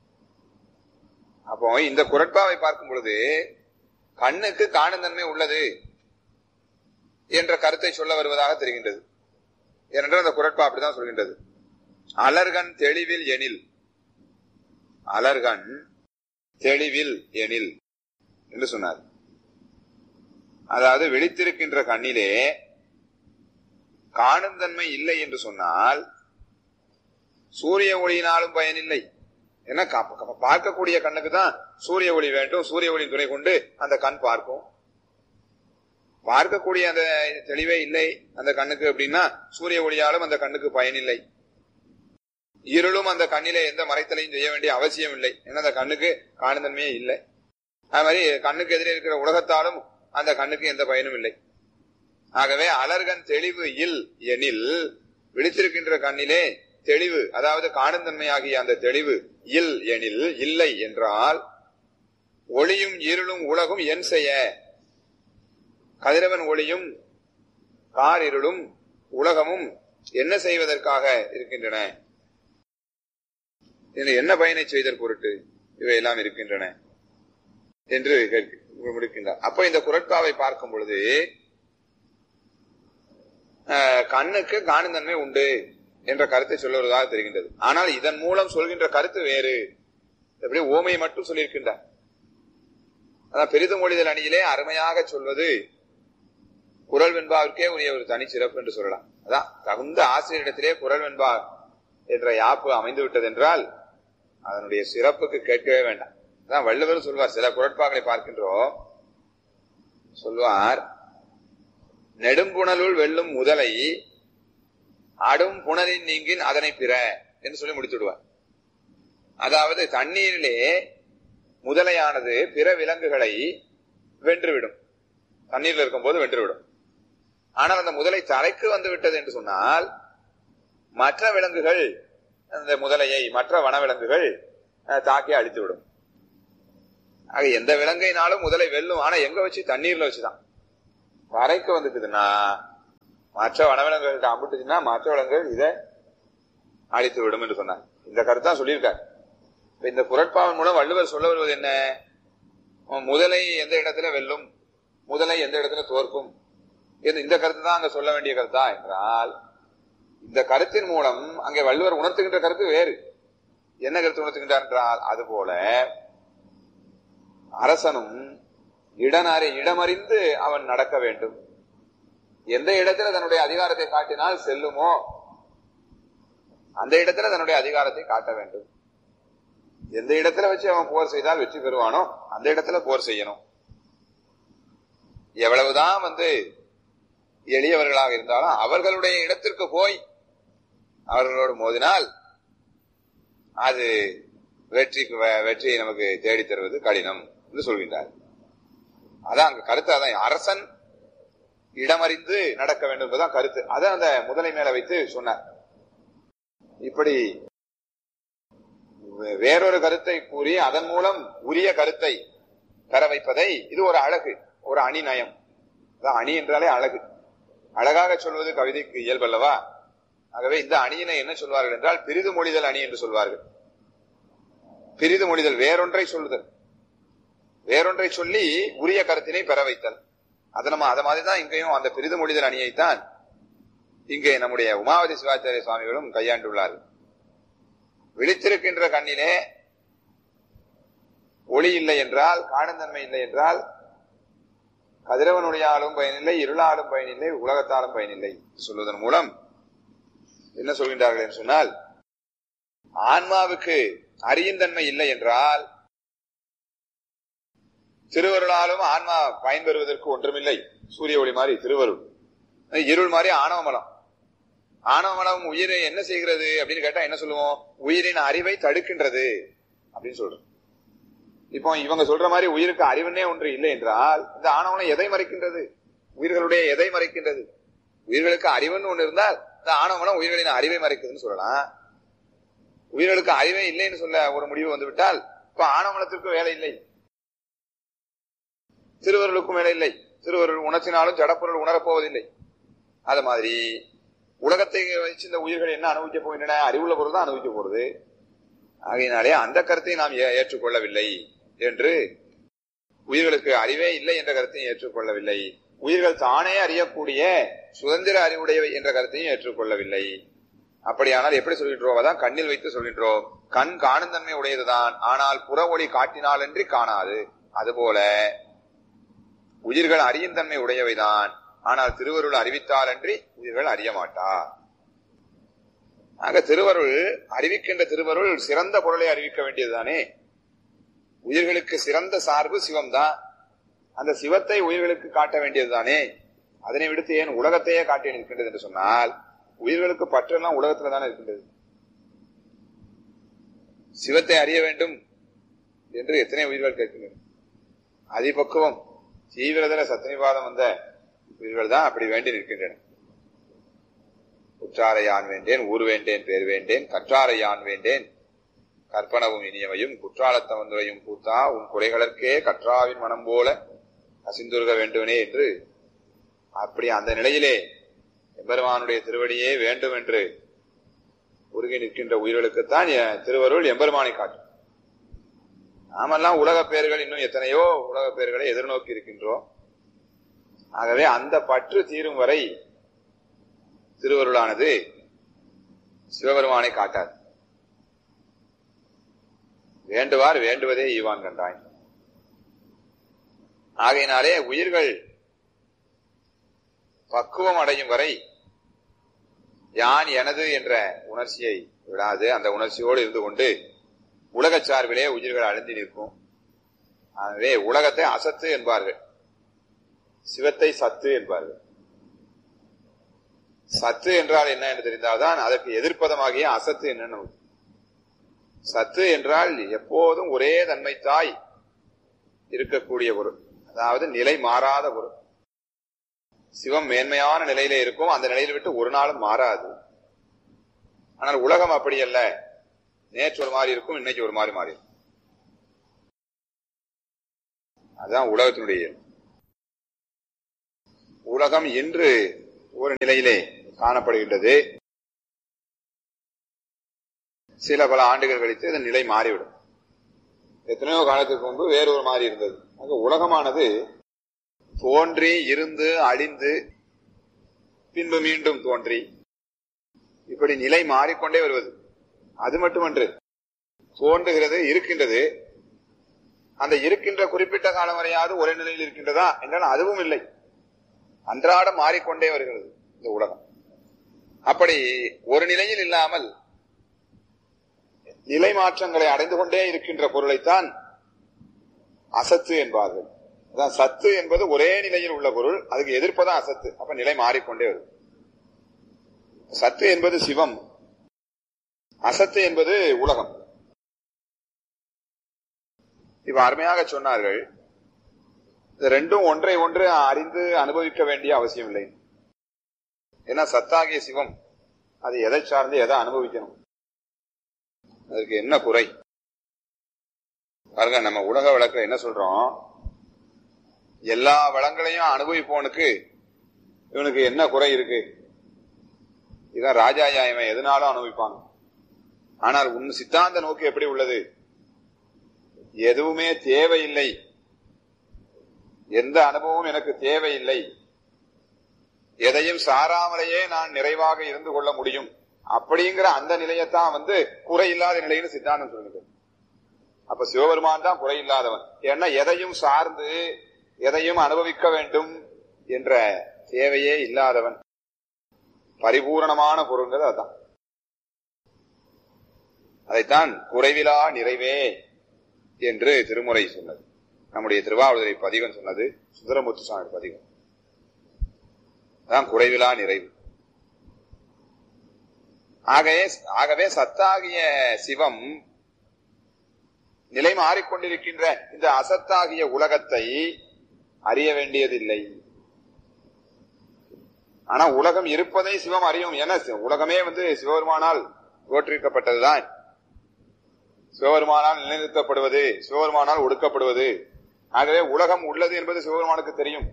அப்போ இந்த குரட்பாவை பார்க்கும் பொழுது கண்ணுக்கு காணும் தன்மை உள்ளது என்ற கருத்தை சொல்ல வருவதாக தெரிகின்றது ஏனென்றால் அந்த குரட்பா அப்படிதான் சொல்கின்றது அலர்கன் தெளிவில் எனில் அலர்கன் தெளிவில் எனில் என்று சொன்னார் அதாவது விழித்திருக்கின்ற கண்ணிலே காணும் தன்மை இல்லை என்று சொன்னால் சூரிய ஒளியினாலும் பயனில்லை ஏன்னா கா- கா- பார்க்கக்கூடிய கண்ணுக்கு தான் சூரிய ஒளி வேண்டும் சூரிய ஒளியின் துணை கொண்டு அந்த கண் பார்க்கும் பார்க்கக்கூடிய அந்த தெளிவே இல்லை அந்த கண்ணுக்கு அப்படின்னா சூரிய ஒளியாலும் அந்த கண்ணுக்கு பயனில்லை இருளும் அந்த கண்ணிலே எந்த மறைத்தலையும் செய்ய வேண்டிய அவசியம் இல்லை ஏன்னா அந்த கண்ணுக்கு காணுதன்மையே இல்லை அது மாதிரி கண்ணுக்கு எதிரே இருக்கிற உலகத்தாலும் அந்த கண்ணுக்கு எந்த பயனும் இல்லை ஆகவே அலர்கன் தெளிவு இல் எனில் விழித்திருக்கின்ற கண்ணிலே தெளிவு அதாவது காணுந்தன்மையாகிய அந்த தெளிவு இல் எனில் இல்லை என்றால் ஒளியும் இருளும் உலகும் என் செய்ய கதிரவன் ஒளியும் கார் இருளும் உலகமும் என்ன செய்வதற்காக இருக்கின்றன இதில் என்ன பயனை செய்தல் பொருட்டு இவையெல்லாம் இருக்கின்றன என்று கேட்க- முடிக்கின்றார் அப்ப இந்த குரட்பாவை பார்க்கும் பொழுது அஹ், கண்ணுக்கு காணுந்தன்மை உண்டு என்ற கருத்தை சொல்ல வருவதாக தெரிகின்றது ஆனால் இதன் மூலம் சொல்கின்ற கருத்து வேறு எப்படி ஓமையை மட்டும் சொல்லியிருக்கின்றார் அதான் பெரிதும் மொழிதல் அணியிலே அருமையாக சொல்வது குரல் வெண்பாவிற்கே உரிய ஒரு தனி சிறப்பு என்று சொல்லலாம் அதான் தகுந்த ஆசிரியரிடத்திலே குரல் வெண்பா என்ற யாப்பு அமைந்து விட்டது என்றால் அதனுடைய சிறப்புக்கு கேட்கவே வேண்டாம் அதான் வள்ளுவர் சொல்வார் சில குரட்பாக்களை பார்க்கின்றோம் சொல்வார் நெடும்புணலுள் வெல்லும் முதலை அடும் புனலின் நீங்கின் அதனை பிற என்று சொல்லி முடித்து விடுவார் அதாவது தண்ணீரிலே முதலையானது பிற விலங்குகளை வென்றுவிடும் தண்ணீர்ல இருக்கும்போது வென்றுவிடும் ஆனால் அந்த முதலை தலைக்கு வந்து விட்டது என்று சொன்னால் மற்ற விலங்குகள் அந்த முதலையை மற்ற வனவிலங்குகள் அஹ், தாக்கி அழித்துவிடும் ஆக எந்த விலங்கைனாலும் முதலை வெல்லும் ஆனா எங்க வச்சு தண்ணீர்ல வச்சுதான் கரைக்கு வந்துட்டுதுன்னா மற்ற வனவிலங்குகள்கிட்ட அம்பிட்டுச்சுன்னா மற்ற விலங்குகள் இதை அழித்து விடும் என்று சொன்னார் இந்த கருத்தான் சொல்லியிருக்கார் இப்ப இந்த குரட்பாவின் மூலம் வள்ளுவர் சொல்ல வருவது என்ன உம், முதலை எந்த இடத்துல வெல்லும் முதலை எந்த இடத்துல தோற்கும் இது இந்த கருத்து தான் அங்க சொல்ல வேண்டிய கருத்தா என்றால் இந்த கருத்தின் மூலம் அங்கே வள்ளுவர் உணர்த்துகின்ற கருத்து வேறு என்ன கருத்து உணர்த்துகின்றார் என்றால் அதுபோல அரசனும் இடனறி இடமறிந்து அவன் நடக்க வேண்டும் எந்த இடத்துல தன்னுடைய அதிகாரத்தை காட்டினால் செல்லுமோ அந்த இடத்துல தன்னுடைய அதிகாரத்தை காட்ட வேண்டும் எந்த இடத்துல வச்சு அவன் போர் செய்தால் வெற்றி பெறுவானோ அந்த இடத்துல போர் செய்யணும் எவ்வளவுதான் வந்து எளியவர்களாக இருந்தாலும் அவர்களுடைய இடத்திற்கு போய் அவர்களோடு மோதினால் அது வெற்றிக்கு வெ- வெற்றியை நமக்கு தேடித் தருவது கடினம் என்று சொல்கின்றார் அதான் அங்க கருத்து அதான் அரசன் இடமறிந்து நடக்க வேண்டும் என்பதுதான் கருத்து அதை அந்த முதலை மேல வைத்து சொன்னார் இப்படி வே- வேறொரு கருத்தை கூறி அதன் மூலம் உரிய கருத்தை பெற வைப்பதை இது ஒரு அழகு ஒரு அணி நயம் அதான் அணி என்றாலே அழகு அழகாக சொல்வது கவிதைக்கு இயல்பல்லவா ஆகவே இந்த அணியினை என்ன சொல்வார்கள் என்றால் பிரிது மொழிதல் அணி என்று சொல்வார்கள் பிரிது மொழிதல் வேறொன்றை சொல்லுதல் வேறொன்றை சொல்லி உரிய கருத்தினை பெற வைத்தல் அது நம்ம அத மாதிரிதான் இங்கேயும் அந்த பிரிது மொழிதல் அணியைத்தான் இங்கே நம்முடைய உமாவதி சிவாச்சாரிய சுவாமிகளும் கையாண்டுள்ளார்கள் விழித்திருக்கின்ற கண்ணிலே ஒளி இல்லை என்றால் காணுந்தன்மை இல்லை என்றால் கதிரவனுடையாலும் பயனில்லை இருளாலும் பயனில்லை உலகத்தாலும் பயனில்லை சொல்வதன் மூலம் என்ன சொல்கின்றார்கள் என்று சொன்னால் ஆன்மாவுக்கு அறியுந்தன்மை இல்லை என்றால் திருவருளாலும் ஆன்மா பயன்பெறுவதற்கு ஒன்றுமில்லை சூரிய ஒளி மாதிரி திருவருள் இருள் மாதிரி ஆணவமலம் ஆணவமலம் உயிரை என்ன செய்கிறது அப்படின்னு கேட்டா என்ன சொல்லுவோம் உயிரின் அறிவை தடுக்கின்றது அப்படின்னு சொல்றோம் இப்போ இவங்க சொல்ற மாதிரி உயிருக்கு அறிவுன்னே ஒன்று இல்லை என்றால் இந்த ஆணவனம் எதை மறைக்கின்றது உயிர்களுடைய எதை மறைக்கின்றது உயிர்களுக்கு அறிவுன்னு ஒண்ணு இருந்தால் இந்த ஆணவனம் உயிர்களின் அறிவை மறைக்குதுன்னு சொல்லலாம் உயிர்களுக்கு அறிவே இல்லைன்னு சொல்ல ஒரு முடிவு வந்து விட்டால் இப்ப ஆணவனத்திற்கு வேலை இல்லை திருவருளுக்கும் வேலை இல்லை திருவருள் உணர்த்தினாலும் ஜடப்பொருள் உணரப்போவதில்லை அது மாதிரி உலகத்தை வச்சு இந்த உயிர்கள் என்ன அனுபவிக்க போகின்றன அறிவுள்ள பொருள் தான் அனுபவிக்க போறது ஆகையினாலே அந்த கருத்தை நாம் ஏ- ஏற்றுக்கொள்ளவில்லை என்று உயிர்களுக்கு அறிவே இல்லை என்ற கருத்தையும் ஏற்றுக்கொள்ளவில்லை உயிர்கள் தானே அறியக்கூடிய சுதந்திர அறிவுடையவை என்ற கருத்தையும் ஏற்றுக்கொள்ளவில்லை அப்படியானால் எப்படி சொல்கின்றோம் அதான் கண்ணில் வைத்து சொல்கின்றோம் கண் காணும் தன்மை உடையதுதான் ஆனால் புற ஒளி காட்டினாலன்றி காணாது அதுபோல உயிர்கள் அறியும் தன்மை உடையவைதான் ஆனால் திருவருள் அறிவித்தாலன்றி உயிர்கள் அறிய மாட்டா ஆக திருவருள் அறிவிக்கின்ற திருவருள் சிறந்த பொருளை அறிவிக்க வேண்டியதுதானே உயிர்களுக்கு சிறந்த சார்பு சிவம்தான் அந்த சிவத்தை உயிர்களுக்கு காட்ட வேண்டியதுதானே அதனை விடுத்து ஏன் உலகத்தையே காட்டி நிற்கின்றது என்று சொன்னால் உயிர்களுக்கு பற்றெல்லாம் உலகத்துல தானே இருக்கின்றது சிவத்தை அறிய வேண்டும் என்று எத்தனை உயிர்கள் கேட்கின்றன அதிபக்குவம் தீவிரதர சத்தினிவாதம் வந்த உயிர்கள் தான் அப்படி வேண்டி நிற்கின்றன உற்றாரை யான் வேண்டேன் ஊர் வேண்டேன் பேர் வேண்டேன் கற்றாரை யான் வேண்டேன் கற்பனவும் இனியவையும் குற்றாலத்தவந்துரையும் கூத்தா உன் குறைகளற்கே கற்றாவின் மனம் போல அசிந்துருக வேண்டுவனே என்று அப்படி அந்த நிலையிலே எம்பெருமானுடைய திருவடியே வேண்டும் என்று உருகி நிற்கின்ற உயிர்களுக்குத்தான் எ- திருவருள் எம்பெருமானை காட்டும் நாமெல்லாம் உலக பேர்கள் இன்னும் எத்தனையோ உலக பேர்களை எதிர்நோக்கி இருக்கின்றோம் ஆகவே அந்த பற்று தீரும் வரை திருவருளானது சிவபெருமானை காட்டாது வேண்டுவார் வேண்டுவதே ஈவான் கண்டாய் ஆகையினாலே உயிர்கள் பக்குவம் அடையும் வரை யான் எனது என்ற உணர்ச்சியை விடாது அந்த உணர்ச்சியோடு இருந்து கொண்டு உலகச் சார்பிலே உயிர்கள் அழுந்தி நிற்கும் ஆகவே உலகத்தை அசத்து என்பார்கள் சிவத்தை சத்து என்பார்கள் சத்து என்றால் என்ன என்று தெரிந்தால்தான் அதற்கு எதிர்ப்பதமாகிய அசத்து என்னன்னு நமக்கு சத்து என்றால் எப்போதும் ஒரே தன்மை தாய் இருக்கக்கூடிய பொருள் அதாவது நிலை மாறாத பொருள் சிவம் மேன்மையான நிலையிலே இருக்கும் அந்த நிலையில விட்டு ஒரு நாளும் மாறாது ஆனால் உலகம் அப்படி அல்ல நேற்று ஒரு மாதிரி இருக்கும் இன்னைக்கு ஒரு மாதிரி மாறி இருக்கும் அதுதான் உலகத்தினுடைய இயல்பு. உலகம் இன்று ஒரு நிலையிலே காணப்படுகின்றது சில பல ஆண்டுகள் கழித்து இதன் நிலை மாறிவிடும் எத்தனையோ காலத்துக்கு முன்பு வேறொரு மாதிரி இருந்தது ஆக உலகமானது தோன்றி இருந்து அழிந்து பின்பு மீண்டும் தோன்றி இப்படி நிலை மாறிக்கொண்டே வருவது அது மட்டுமன்று தோன்றுகிறது இருக்கின்றது அந்த இருக்கின்ற குறிப்பிட்ட காலம் வரையாவது ஒரே நிலையில் இருக்கின்றதா என்றால் அதுவும் இல்லை அன்றாட மாறிக்கொண்டே வருகிறது இந்த உலகம் அப்படி ஒரு நிலையில் இல்லாமல் நிலை மாற்றங்களை அடைந்து கொண்டே இருக்கின்ற பொருளைத்தான் அசத்து என்பார்கள் அதான் சத்து என்பது ஒரே நிலையில் உள்ள பொருள் அதுக்கு எதிர்ப்பதான் அசத்து அப்ப நிலை மாறிக்கொண்டே வரும் சத்து என்பது சிவம் அசத்து என்பது உலகம் இப்ப அருமையாக சொன்னார்கள் இந்த ரெண்டும் ஒன்றை ஒன்று அறிந்து அனுபவிக்க வேண்டிய அவசியம் இல்லை ஏன்னா சத்தாகிய சிவம் அது எதை சார்ந்து எதை அனுபவிக்கணும் அதுக்கு என்ன குறை பாருங்க நம்ம உலக வழக்குல என்ன சொல்றோம் எல்லா வளங்களையும் அனுபவிப்பவனுக்கு இவனுக்கு என்ன குறை இருக்கு இதான் ராஜாயா இவன் எதனாலும் அனுபவிப்பான் ஆனால் உன் சித்தாந்த நோக்கு எப்படி உள்ளது எதுவுமே தேவையில்லை எந்த அனுபவமும் எனக்கு தேவையில்லை எதையும் சாராமலேயே நான் நிறைவாக இருந்து கொள்ள முடியும் அப்படிங்கிற அந்த நிலையத்தான் வந்து குறை இல்லாத நிலைன்னு சித்தாந்தம் சொல்லுது அப்ப சிவபெருமான் தான் குறை இல்லாதவன் ஏன்னா எதையும் சார்ந்து எதையும் அனுபவிக்க வேண்டும் என்ற தேவையே இல்லாதவன் பரிபூரணமான பொருள்ங்கிறது அதுதான் அதைத்தான் குறைவிலா நிறைவே என்று திருமுறை சொன்னது நம்முடைய திருவாவூரை பதிகம் சொன்னது சுந்தரமுத்து சுவாமி பதிகம் அதான் குறைவிலா நிறைவு ஆகவே ஆகவே சத்தாகிய சிவம் நிலை மாறிக்கொண்டிருக்கின்ற இந்த அசத்தாகிய உலகத்தை அறிய வேண்டியதில்லை ஆனா உலகம் இருப்பதை சிவம் அறியும் என உலகமே வந்து சிவபெருமானால் தோற்றுவிக்கப்பட்டதுதான் சிவபெருமானால் நிலைநிறுத்தப்படுவது சிவபெருமானால் ஒடுக்கப்படுவது ஆகவே உலகம் உள்ளது என்பது சிவபெருமானுக்கு தெரியும்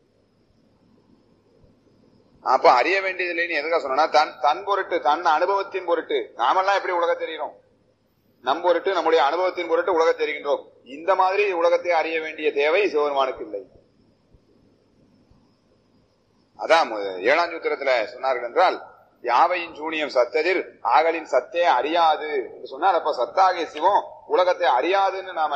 அப்ப அறிய வேண்டியதில்லைன்னு எதுக்காக சொன்னா தன் தன் பொருட்டு தன் அனுபவத்தின் பொருட்டு நாமெல்லாம் எப்படி உலக தெரிகிறோம் நம் பொருட்டு நம்முடைய அனுபவத்தின் பொருட்டு உலக தெரிகின்றோம் இந்த மாதிரி உலகத்தை அறிய வேண்டிய தேவை சிவபெருமானுக்கு இல்லை அதான் ஏழாம் சூத்திரத்துல சொன்னார்கள் என்றால் யாவையின் சூனியம் சத்ததில் ஆகலின் சத்தே அறியாது என்று சொன்னால் அப்ப சத்தாகிய சிவம் உலகத்தை அறியாதுன்னு நாம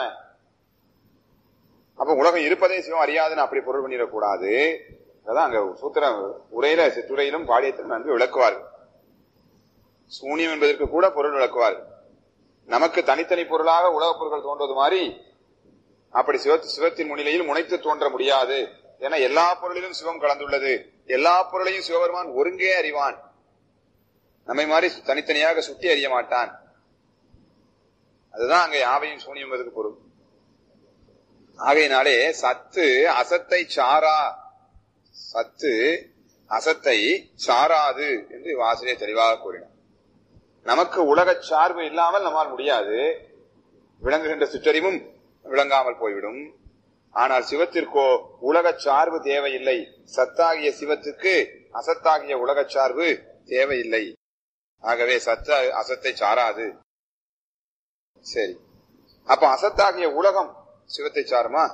அப்ப உலகம் இருப்பதே சிவம் அறியாதுன்னு அப்படி பொருள் பண்ணிடக்கூடாது அதான் அங்க சூத்திர உரையில சிற்றுரையிலும் பாடியத்திலும் நன்கு விளக்குவார்கள் சூனியம் என்பதற்கு கூட பொருள் விளக்குவார்கள் நமக்கு தனித்தனி பொருளாக உலகப் பொருட்கள் தோன்றது மாதிரி அப்படி சிவ சிவத்தின் முன்னிலையில் முனைத்து தோன்ற முடியாது என எல்லா பொருளிலும் சிவம் கலந்துள்ளது எல்லா பொருளையும் சிவபெருமான் ஒருங்கே அறிவான் நம்மை மாதிரி தனித்தனியாக சுட்டி அறிய மாட்டான் அதுதான் அங்க யாவையும் சூனியம் என்பதற்கு பொருள் ஆகையினாலே சத்து அசத்தை சாரா சத்து அசத்தை சாராது என்று வாசலே தெளிவாக கூறினார் நமக்கு உலக சார்பு இல்லாமல் நம்மால் முடியாது விளங்குகின்ற சிற்றறிவும் விளங்காமல் போய்விடும் ஆனால் சிவத்திற்கோ உலக சார்பு தேவையில்லை சத்தாகிய சிவத்துக்கு அசத்தாகிய உலக சார்பு தேவையில்லை ஆகவே சத்த அசத்தை சாராது சரி அப்ப அசத்தாகிய உலகம் சிவத்தை சாருமா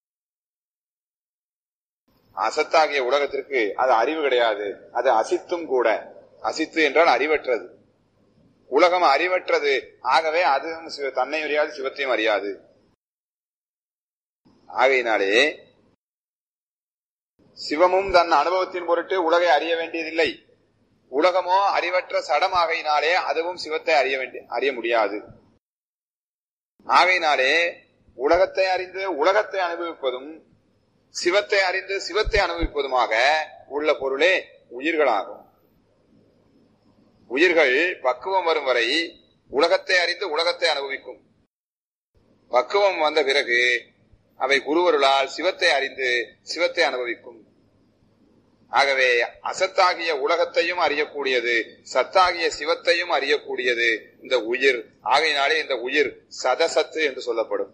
அசத்தாகிய உலகத்திற்கு அது அறிவு கிடையாது அது அசித்தும் கூட அசித்து என்றால் அறிவற்றது உலகம் அறிவற்றது ஆகவே அதுவும் சிவ தன்னை அறியாது சிவத்தையும் அறியாது ஆகையினாலே சிவமும் தன் அனுபவத்தின் பொருட்டு உலகை அறிய வேண்டியதில்லை உலகமோ அறிவற்ற சடமாகையினாலே அதுவும் சிவத்தை அறிய வேண்டிய அறிய முடியாது ஆகையினாலே உலகத்தை அறிந்து உலகத்தை அனுபவிப்பதும் சிவத்தை அறிந்து சிவத்தை அனுபவிப்பதுமாக உள்ள பொருளே உயிர்களாகும் உயிர்கள் பக்குவம் வரும் வரை உலகத்தை அறிந்து உலகத்தை அனுபவிக்கும் பக்குவம் வந்த பிறகு அவை குருவருளால் சிவத்தை அறிந்து சிவத்தை அனுபவிக்கும் ஆகவே அசத்தாகிய உலகத்தையும் அறியக்கூடியது சத்தாகிய சிவத்தையும் அறியக்கூடியது இந்த உயிர் ஆகையினாலே இந்த உயிர் சதசத்து என்று சொல்லப்படும்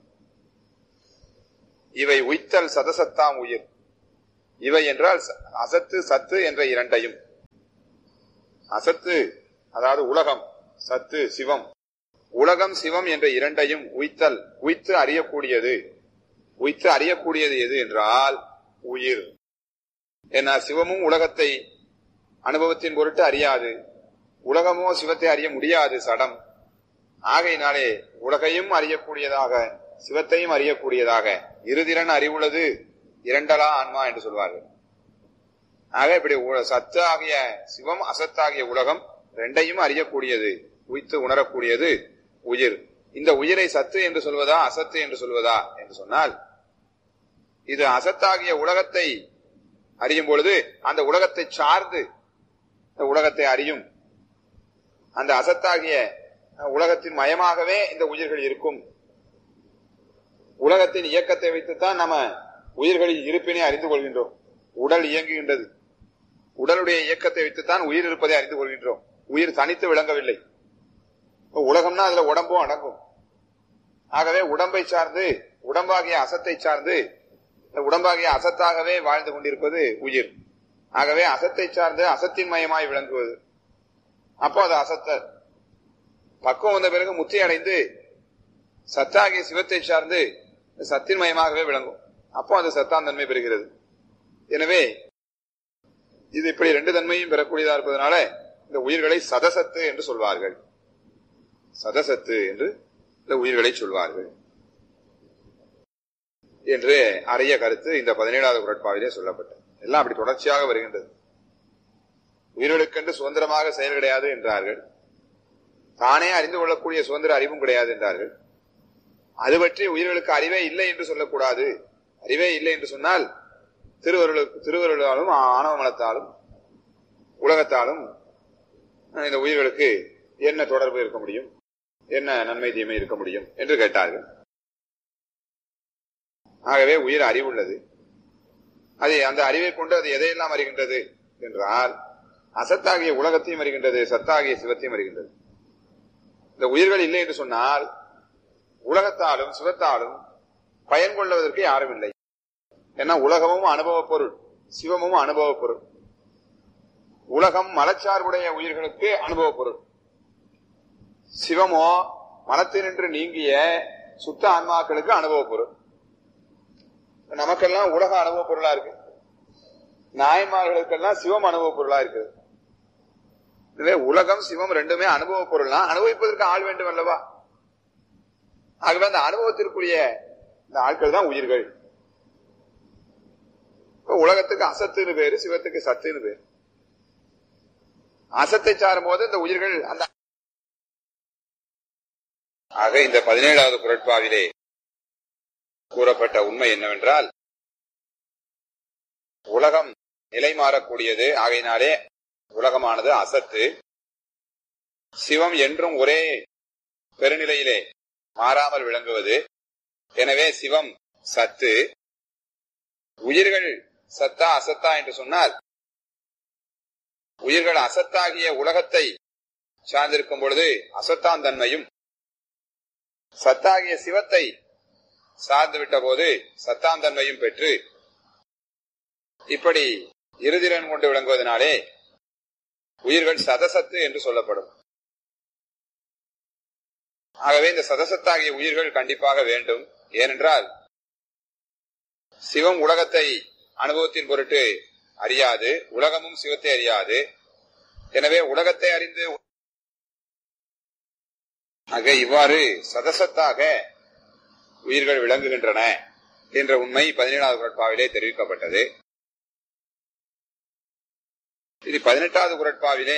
இவை உய்த்தல் சதசத்தாம் உயிர் இவை என்றால் அசத்து சத்து என்ற இரண்டையும் அசத்து அதாவது உலகம் சத்து சிவம் உலகம் சிவம் என்ற இரண்டையும் உய்த்தல் உய்த்து அறியக்கூடியது உய்த்து அறியக்கூடியது எது என்றால் உயிர் ஏன்னா சிவமும் உலகத்தை அனுபவத்தின் பொருட்டு அறியாது உலகமோ சிவத்தை அறிய முடியாது சடம் ஆகையினாலே உலகையும் அறியக்கூடியதாக சிவத்தையும் அறியக்கூடியதாக இருதிறன் அறிவுள்ளது இரண்டலா ஆன்மா என்று சொல்வார்கள் ஆக இப்படி உ- சத்து ஆகிய சிவம் அசத்தாகிய உலகம் ரெண்டையும் அறியக்கூடியது உய்த்து உணரக்கூடியது உயிர் இந்த உயிரை சத்து என்று சொல்வதா அசத்து என்று சொல்வதா என்று சொன்னால் இது அசத்தாகிய உலகத்தை அறியும் பொழுது அந்த உலகத்தை சார்ந்து இந்த உலகத்தை அறியும் அந்த அசத்தாகிய உலகத்தின் மயமாகவே இந்த உயிர்கள் இருக்கும் உலகத்தின் இயக்கத்தை வைத்துத்தான் நம்ம உயிர்களின் இருப்பினை அறிந்து கொள்கின்றோம் உடல் இயங்குகின்றது உடலுடைய இயக்கத்தை வைத்துத்தான் உயிர் இருப்பதை அறிந்து கொள்கின்றோம் உயிர் தனித்து விளங்கவில்லை இப்ப உலகம்னா அதுல உடம்பும் அடங்கும் ஆகவே உடம்பை சார்ந்து உடம்பாகிய அசத்தை சார்ந்து இந்த உடம்பாகிய அசத்தாகவே வாழ்ந்து கொண்டிருப்பது உயிர் ஆகவே அசத்தை சார்ந்து அசத்தின் மயமாய் விளங்குவது அப்போ அது அசத்தர் பக்குவம் வந்த பிறகு முத்தி அடைந்து சத்தாகிய சிவத்தை சார்ந்து சத்தின் மயமாகவே விளங்கும் அப்போ அது சத்தான் தன்மை பெறுகிறது எனவே இது இப்படி ரெண்டு தன்மையும் பெறக்கூடியதா இருப்பதனால இந்த உயிர்களை சதசத்து என்று சொல்வார்கள் சதசத்து என்று இந்த உயிர்களை சொல்வார்கள் என்று அரிய கருத்து இந்த பதினேழாவது குரட்பாவிலே சொல்லப்பட்டது எல்லாம் அப்படி தொடர்ச்சியாக வருகின்றது உயிர்களுக்கென்று சுதந்திரமாக செயல் கிடையாது என்றார்கள் தானே அறிந்து கொள்ளக்கூடிய சுதந்திர அறிவும் கிடையாது என்றார்கள் அது பற்றி உயிர்களுக்கு அறிவே இல்லை என்று சொல்லக்கூடாது அறிவே இல்லை என்று சொன்னால் திருவருளுக்கு திருவருளாலும் ஆணவ மலத்தாலும் உலகத்தாலும் இந்த உயிர்களுக்கு என்ன தொடர்பு இருக்க முடியும் என்ன நன்மை தீமை இருக்க முடியும் என்று கேட்டார்கள் ஆகவே உயிர் அறிவுள்ளது அது அந்த அறிவை கொண்டு அது எதையெல்லாம் அறிகின்றது என்றால் அசத்தாகிய உலகத்தையும் அறிகின்றது சத்தாகிய சிவத்தையும் அறிகின்றது இந்த உயிர்கள் இல்லை என்று சொன்னால் உலகத்தாலும் சிவத்தாலும் பயன் கொள்வதற்கு யாரும் இல்லை ஏன்னா உலகமும் அனுபவ பொருள் சிவமும் அனுபவ பொருள் உலகம் மலச்சார்புடைய உயிர்களுக்கு அனுபவ பொருள் சிவமோ மனத்தினின்று நீங்கிய சுத்த ஆன்மாக்களுக்கு அனுபவ பொருள் நமக்கெல்லாம் உலக அனுபவ பொருளா இருக்கு நாயன்மார்களுக்கெல்லாம் சிவம் அனுபவ பொருளா இருக்குது எனவே உலகம் சிவம் ரெண்டுமே அனுபவ பொருள்னா அனுபவிப்பதற்கு ஆள் வேண்டும் அல்லவா ஆகவே அந்த அனுபவத்திற்குரிய இந்த ஆட்கள் தான் உயிர்கள் இப்ப உலகத்துக்கு அசத்துன்னு பேரு சிவத்துக்கு சத்துன்னு பேரு அசத்தை சாரும் போது இந்த உயிர்கள் அந்த ஆக இந்த பதினேழாவது குரட்பாவிலே கூறப்பட்ட உண்மை என்னவென்றால் உலகம் நிலை மாறக்கூடியது ஆகையினாலே உலகமானது அசத்து சிவம் என்றும் ஒரே பெருநிலையிலே மாறாமல் விளங்குவது எனவே சிவம் சத்து உயிர்கள் சத்தா அசத்தா என்று சொன்னால் உயிர்கள் அசத்தாகிய உலகத்தை சார்ந்திருக்கும் பொழுது அசத்தான் தன்மையும் சத்தாகிய சிவத்தை சார்ந்து விட்ட போது சத்தாம் தன்மையும் பெற்று இப்படி இருதிறன் கொண்டு விளங்குவதனாலே உயிர்கள் சதசத்து என்று சொல்லப்படும் ஆகவே இந்த சதசத்தாகிய உயிர்கள் கண்டிப்பாக வேண்டும் ஏனென்றால் சிவம் உலகத்தை அனுபவத்தின் பொருட்டு அறியாது உலகமும் சிவத்தை அறியாது எனவே உலகத்தை அறிந்து ஆக இவ்வாறு சதசத்தாக உயிர்கள் விளங்குகின்றன என்ற உண்மை பதினேழாவது குரட்பாவிலே தெரிவிக்கப்பட்டது இது பதினெட்டாவது குரட்பாவிலே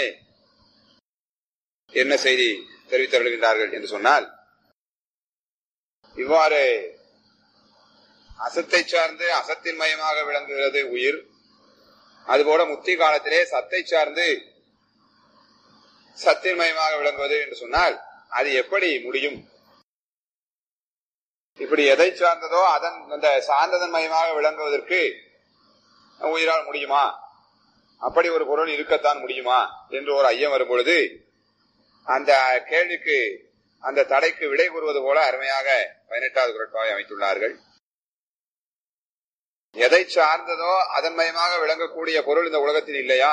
என்ன செய்தி தெரிவித்தருளுகின்றார்கள் என்று சொன்னால் இவ்வாறு அசத்தை சார்ந்து அசத்தின் மயமாக விளங்குகிறது உயிர் அதுபோல முத்தி காலத்திலே சத்தை சார்ந்து சத்தின் மயமாக விளங்குவது என்று சொன்னால் அது எப்படி முடியும் இப்படி எதை சார்ந்ததோ அதன் அந்த சார்ந்ததன் மயமாக விளங்குவதற்கு உயிரால் முடியுமா அப்படி ஒரு பொருள் இருக்கத்தான் முடியுமா என்று ஒரு ஐயம் வரும் பொழுது அந்த கேள்விக்கு அந்த தடைக்கு விடை கூறுவது போல அருமையாக பதினெட்டாவது குரட்பாவை அமைத்துள்ளார்கள் எதை சார்ந்ததோ அதன் மயமாக விளங்கக்கூடிய பொருள் இந்த உலகத்தில் இல்லையா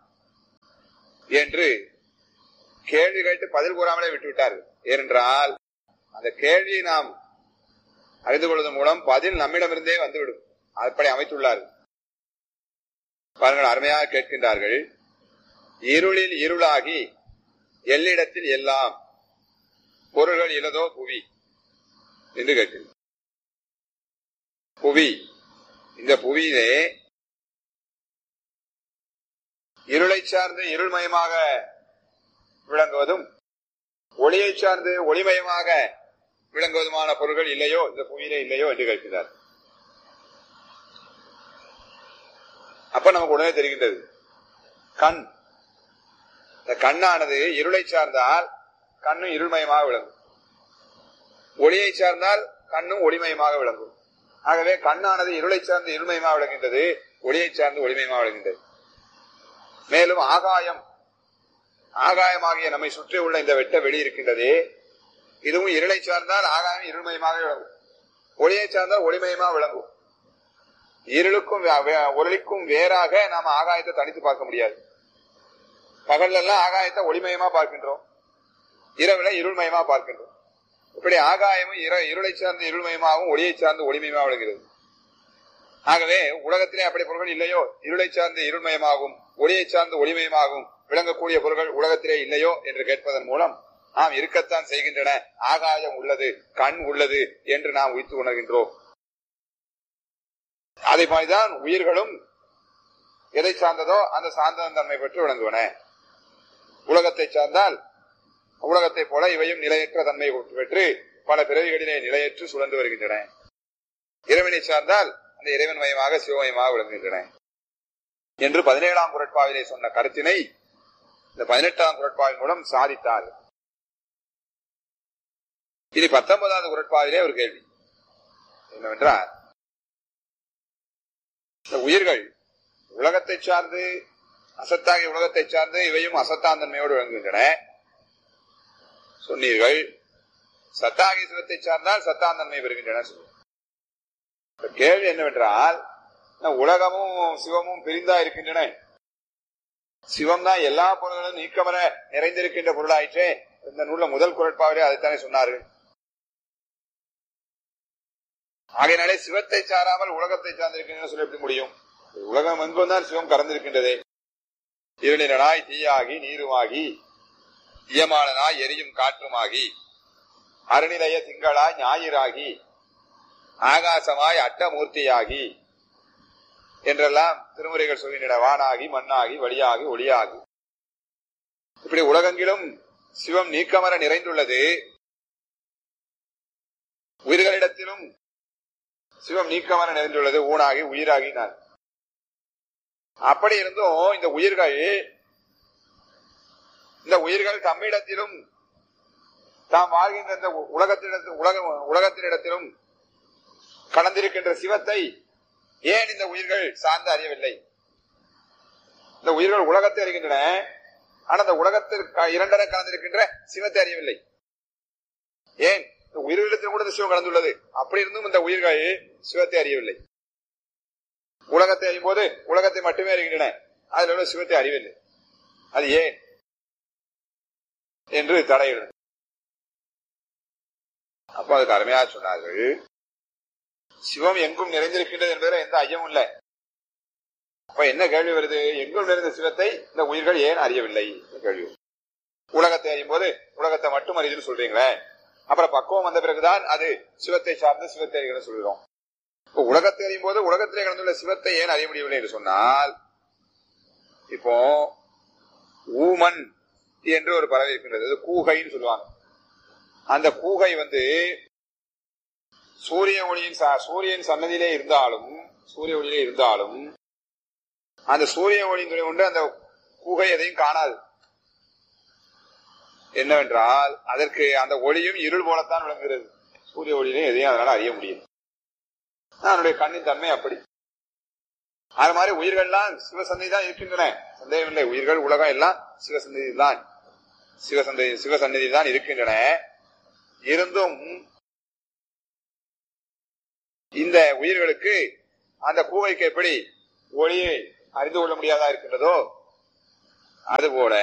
என்று கேள்வி கேட்டு பதில் கூறாமலே விட்டுவிட்டார்கள் ஏனென்றால் அந்த கேள்வியை நாம் அறிந்து கொள்வதன் மூலம் பதில் நம்மிடமிருந்தே வந்துவிடும் அப்படி அமைத்துள்ளார்கள் பாருங்கள் அருமையாக கேட்கின்றார்கள் இருளில் இருளாகி எல்லிடத்தில் எல்லாம் பொருள்கள் இலதோ புவி என்று கேட்கிறது புவி இந்த புவியிலே இருளை சார்ந்து இருள்மயமாக விளங்குவதும் ஒளியை சார்ந்து ஒளிமயமாக விளங்குவதுமான பொருள்கள் இல்லையோ இந்த புவியிலே இல்லையோ என்று கேட்கிறார் அப்ப நமக்கு உடனே தெரிகின்றது கண் இந்த கண்ணானது இருளை சார்ந்தால் கண்ணும் இருள்மயமாக விளங்கும் ஒளியை சார்ந்தால் கண்ணும் ஒளிமயமாக விளங்கும் ஆகவே கண்ணானது இருளை சார்ந்து இருள்மயமாக விளங்குகின்றது ஒளியை சார்ந்து ஒளிமயமாக விளங்குகின்றது மேலும் ஆகாயம் ஆகாயமாகிய நம்மை சுற்றி உள்ள இந்த வெட்ட வெளி இருக்கின்றதே இதுவும் இருளை சார்ந்தால் ஆகாயம் இருள்மயமாக விளங்கும் ஒளியை சார்ந்தால் ஒளிமயமாக விளங்கும் இருளுக்கும் வே- வே- ஒளிக்கும் வேறாக நாம ஆகாயத்தை தனித்து பார்க்க முடியாது பகல்ல எல்லாம் ஆகாயத்தை ஒளிமயமா பார்க்கின்றோம் இரவுல இருள்மயமா பார்க்கின்றோம் இப்படி ஆகாயமும் இர- இருளை சார்ந்து இருள்மயமாகவும் ஒளியை சார்ந்து ஒளிமயமா விளங்குகிறது ஆகவே உலகத்திலே அப்படி பொருள்கள் இல்லையோ இருளை சார்ந்து இருள்மயமாகும் ஒளியை சார்ந்து ஒளிமயமாகும் விளங்கக்கூடிய பொருள்கள் உலகத்திலே இல்லையோ என்று கேட்பதன் மூலம் நாம் இருக்கத்தான் செய்கின்றன ஆகாயம் உள்ளது கண் உள்ளது என்று நாம் உய்த்து உணர்கின்றோம் அதே மாதிரிதான் உயிர்களும் எதை சார்ந்ததோ அந்த சார்ந்த தன்மை பெற்று விளங்குவன உலகத்தை சார்ந்தால் உலகத்தை போல இவையும் நிலையற்ற தன்மை பெற்று பல பிறவிகளிலே நிலையற்று சுழன்று வருகின்றன இறைவனை சார்ந்தால் அந்த இறைவன் மயமாக சிவமயமாக விளங்குகின்றன என்று பதினேழாம் குரட்பாவிலே சொன்ன கருத்தினை இந்த பதினெட்டாம் குரட்பாவின் மூலம் சாதித்தார் இனி பத்தொன்பதாவது குரட்பாவிலே ஒரு கேள்வி என்னவென்றால் இந்த உயிர்கள் உலகத்தை சார்ந்து அசத்தாகிய உலகத்தை சார்ந்து இவையும் அசத்தாந்தன்மையோடு விளங்குகின்றன சொன்னீர்கள் சத்தாகிய சிவத்தை சார்ந்தால் சத்தாந்தன்மை பெறுகின்றன சொன்னீர்கள். இப்ப கேள்வி என்னவென்றால் இந்த உலகமும் சிவமும் பிரிந்தா இருக்கின்றன சிவம் தான் எல்லா பொருள்களும் நீக்கமர நிறைந்திருக்கின்ற பொருளாயிற்றே இந்த நூல்ல முதல் குரட்பாவிலே அதைத்தானே சொன்னார்கள் ஆகையினாலே சிவத்தை சாராமல் உலகத்தை சார்ந்திருக்கின்றன சொல்ல எப்படி முடியும் உலகம் எங்கும் தான் சிவம் கறந்திருக்கின்றதே இருளினாய் தீயாகி நீருமாகி இயமானனாய் எரியும் காற்றுமாகி அருநிலைய திங்களாய் ஞாயிறாகி ஆகாசமாய் அட்டமூர்த்தியாகி என்றெல்லாம் திருமுறைகள் சொல்கின்றன வானாகி மண்ணாகி வழியாகி ஒளியாகி இப்படி உலகெங்கிலும் சிவம் நீக்கமர நிறைந்துள்ளது உயிர்களிடத்திலும் சிவம் நீக்கமர நிறைந்துள்ளது ஊனாகி உயிராகி நான் அப்படி இருந்தும் இந்த உயிர்கள் இந்த உயிர்கள் தம்மிடத்திலும் தாம் வாழ்கின்ற இந்த உலகத்திடத்தில் உலக உலகத்தினிடத்திலும் கடந்திருக்கின்ற சிவத்தை ஏன் இந்த உயிர்கள் சார்ந்து அறியவில்லை இந்த உயிர்கள் உலகத்தை அறிகின்றன ஆனா இந்த உலகத்தில் க- இரண்டரை கலந்திருக்கின்ற சிவத்தை அறியவில்லை ஏன் இந்த உயிர்களிடத்தில் கூட இந்த சிவம் கலந்துள்ளது அப்படி இருந்தும் இந்த உயிர்கள் சிவத்தை அறியவில்லை உலகத்தை அறியும் போது உலகத்தை மட்டுமே அறிகின்றன அதில் உள்ள சிவத்தை அறியவில்லை அது ஏன் என்று தடையிடும் அப்ப அதுக்கு அருமையா சொன்னார்கள் சிவம் எங்கும் நிறைந்திருக்கின்றது என்பதில் எந்த ஐயமும் இல்லை அப்ப என்ன கேள்வி வருது எங்கும் நிறைந்த சிவத்தை இந்த உயிர்கள் ஏன் அறியவில்லை என்று கேள்வி வருது. உலகத்தை அறியும் போது உலகத்தை மட்டும் அறியுதுன்னு சொல்றீங்களே அப்புறம் பக்குவம் வந்த பிறகுதான் அது சிவத்தை சார்ந்து சிவத்தை அறிகிறன்னு சொல்கிறோம் இப்போ உலகத்தை அறியும் போது உலகத்திலே கலந்துள்ள சிவத்தை ஏன் அறிய முடியவில்லை என்று சொன்னால் இப்போ ஊமன் என்று ஒரு பறவை இருக்கின்றது அது கூகைன்னு சொல்லுவாங்க அந்த கூகை வந்து சூரிய ஒளியின் ச- சூரியன் சன்னதியிலே இருந்தாலும் சூரிய ஒளியிலே இருந்தாலும் அந்த சூரிய ஒளியின் துணை கொண்டு அந்த கூகை எதையும் காணாது என்னவென்றால் அதற்கு அந்த ஒளியும் இருள் போலத்தான் விளங்குகிறது சூரிய ஒளியிலே எதையும் அதனால அறிய முடியும் அதனுடைய கண்ணின் தன்மை அப்படி அது மாதிரி உயிர்கள்லாம் சிவசந்தை தான் இருக்கின்றன சந்தேகம் இல்லை உயிர்கள் உலகம் எல்லாம் சிவசந்தி தான் சிவசந்தை சிவசந்நிதி தான் இருக்கின்றன இருந்தும் இந்த உயிர்களுக்கு அந்த கூவைக்கு எப்படி ஒளியை அறிந்து கொள்ள முடியாதா இருக்கின்றதோ அதுபோல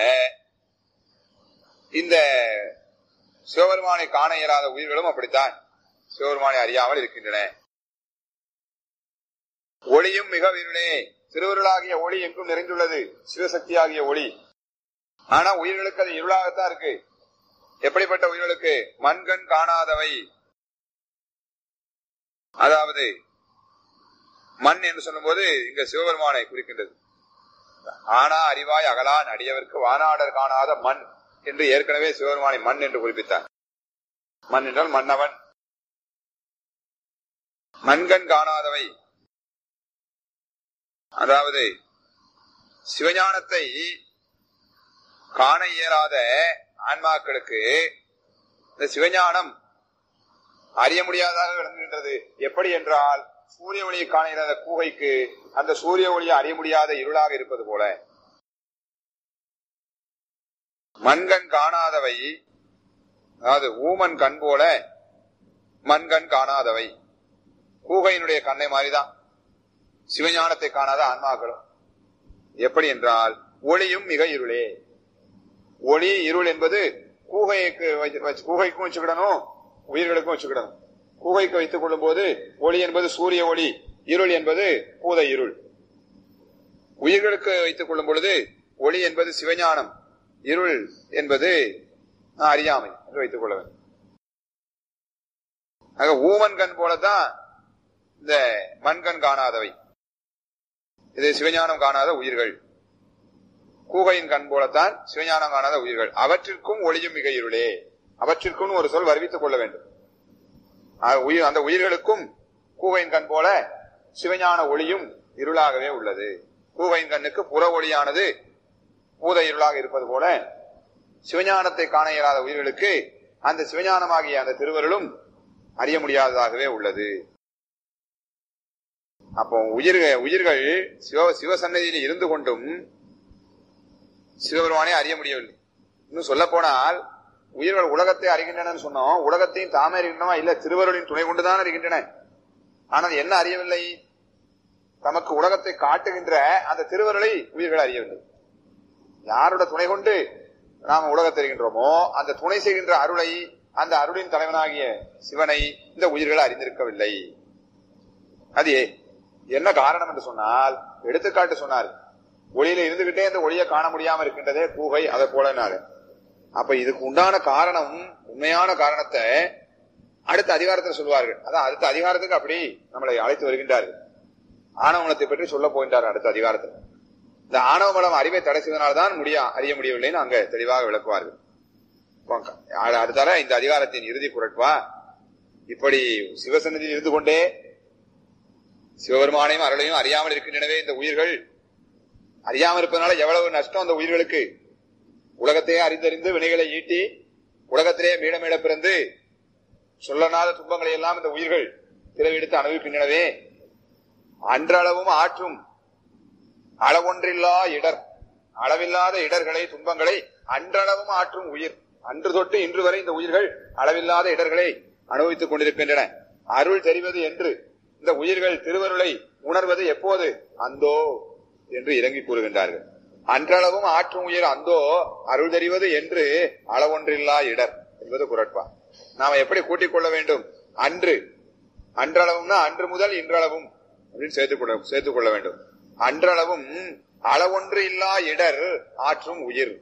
இந்த சிவபெருமானை காண இயலாத உயிர்களும் அப்படித்தான் சிவபெருமானை அறியாமல் இருக்கின்றன ஒளியும் மிக இருளே திருவருளாகிய ஒளி எங்கும் நிறைந்துள்ளது சிவசக்தியாகிய ஒளி ஆனா உயிர்களுக்கு அது இருளாகத்தான் இருக்கு எப்படிப்பட்ட உயிர்களுக்கு மண்கண் காணாதவை அதாவது மண் என்று சொல்லும்போது இங்க சிவபெருமானை குறிக்கின்றது ஆனா அறிவாய் அகலான் அடியவர்க்கு வானாடர் காணாத மண் என்று ஏற்கனவே சிவபெருமானை மண் என்று குறிப்பித்தார் மண் என்றால் மன்னவன் மண்கண் காணாதவை அதாவது சிவஞானத்தை காண இயலாத ஆன்மாக்களுக்கு இந்த சிவஞானம் அறிய முடியாததாக விளங்குகின்றது எப்படி என்றால் சூரிய ஒளியை காண இயலாத கூகைக்கு அந்த சூரிய ஒளியை அறிய முடியாத இருளாக இருப்பது போல மண்கண் காணாதவை அதாவது ஊமன் கண் போல மண்கண் காணாதவை கூகையினுடைய கண்ணை மாதிரிதான் சிவஞானத்தை காணாத ஆன்மாக்களும் எப்படி என்றால் ஒளியும் மிக இருளே ஒளி இருள் என்பது கூகைக்கு வைத்து- வச்சு- கூகைக்கும் வச்சுக்கிடணும் உயிர்களுக்கும் வச்சுக்கிடணும் கூகைக்கு வைத்துக் கொள்ளும் போது ஒளி என்பது சூரிய ஒளி இருள் என்பது பூத இருள் உயிர்களுக்கு வைத்துக் கொள்ளும் பொழுது ஒளி என்பது சிவஞானம் இருள் என்பது அறியாமை என்று வைத்துக் கொள்ள வேண்டும் ஆக ஊமன் கண் போலதான் இந்த மண்கண் காணாதவை இது சிவஞானம் காணாத உயிர்கள் கூகையின் கண் போலத்தான் சிவஞானம் காணாத உயிர்கள் அவற்றிற்கும் ஒளியும் மிக இருளே அவற்றிற்கும் ஒரு சொல் வருவித்துக் கொள்ள வேண்டும் ஆக உயிர் அந்த உயிர்களுக்கும் கூகையின் கண் போல சிவஞான ஒளியும் இருளாகவே உள்ளது கூகையின் கண்ணுக்கு புற ஒளியானது பூத இருளாக இருப்பது போல சிவஞானத்தை காண இயலாத உயிர்களுக்கு அந்த சிவஞானமாகிய அந்த திருவருளும் அறிய முடியாததாகவே உள்ளது அப்போ உயிர் உயிர்கள் சிவ சிவசன்னதியில் இருந்து கொண்டும் சிவபெருமானை அறிய முடியவில்லை இன்னும் சொல்ல போனால் உயிர்கள் உலகத்தை அறிகின்றன சொன்னோம் உலகத்தையும் தாமே அறிகின்றனவா இல்ல திருவருளின் துணை கொண்டுதான் அறிகின்றன ஆனால் என்ன அறியவில்லை தமக்கு உலகத்தை காட்டுகின்ற அந்த திருவருளை உயிர்கள் அறியவில்லை யாரோட துணை கொண்டு நாம் உலகத்தை அறிகின்றோமோ அந்த துணை செய்கின்ற அருளை அந்த அருளின் தலைவனாகிய சிவனை இந்த உயிர்கள் அறிந்திருக்கவில்லை அது ஏ- என்ன காரணம் என்று சொன்னால் எடுத்துக்காட்டு சொன்னார் ஒளியில இருந்துகிட்டே இந்த ஒளியை காண முடியாம இருக்கின்றதே கூகை அதை போலனாரு அப்ப இதுக்கு உண்டான காரணம் உண்மையான காரணத்தை அடுத்த அதிகாரத்தில் சொல்வார்கள் அதான் அடுத்த அதிகாரத்துக்கு அப்படி நம்மளை அழைத்து வருகின்றார்கள் ஆணவமலத்தை பற்றி சொல்ல போகின்றார் அடுத்த அதிகாரத்தில் இந்த ஆணவமலம் அறிவை தடை செய்வதனால்தான் முடிய அறிய முடியவில்லைன்னு அங்க தெளிவாக விளக்குவார்கள் போங்க. அ- அடுத்தால இந்த அதிகாரத்தின் இறுதி குரட்பா இப்படி சிவசன்னதியில் இருந்து கொண்டே சிவபெருமானையும் அருளையும் அறியாமல் இருக்கின்றனவே இந்த உயிர்கள் அறியாமல் இருப்பதனால எவ்வளவு நஷ்டம் அந்த உயிர்களுக்கு உலகத்தையே அறிந்தறிந்து வினைகளை ஈட்டி உலகத்திலே மீட மீட பிறந்து சொல்லனாத துன்பங்களை எல்லாம் இந்த உயிர்கள் பிறவெடுத்து அனுபவிக்கின்றனவே அன்றளவும் ஆற்றும் அளவொன்றில்லா இடர் அளவில்லாத இடர்களை துன்பங்களை அன்றளவும் ஆற்றும் உயிர் அன்று தொட்டு இன்று வரை இந்த உயிர்கள் அளவில்லாத இடர்களை அனுபவித்துக் கொண்டிருக்கின்றன அருள் தெரிவது என்று இந்த உயிர்கள் திருவருளை உணர்வது எப்போது அந்தோ என்று இறங்கி கூறுகின்றார்கள் அன்றளவும் ஆற்றும் உயிர் அந்தோ அருள் தெரிவது என்று அளவொன்றில்லா இடர் என்பது குரட்பா நாம எப்படி கூட்டிக் கொள்ள வேண்டும் அன்று அன்றளவும்னா அன்று முதல் இன்றளவும் அப்படின்னு சேர்த்துக் கொள்ள சேர்த்துக் கொள்ள வேண்டும் அன்றளவும் அளவொன்று இல்லா இடர் ஆற்றும் உயிர்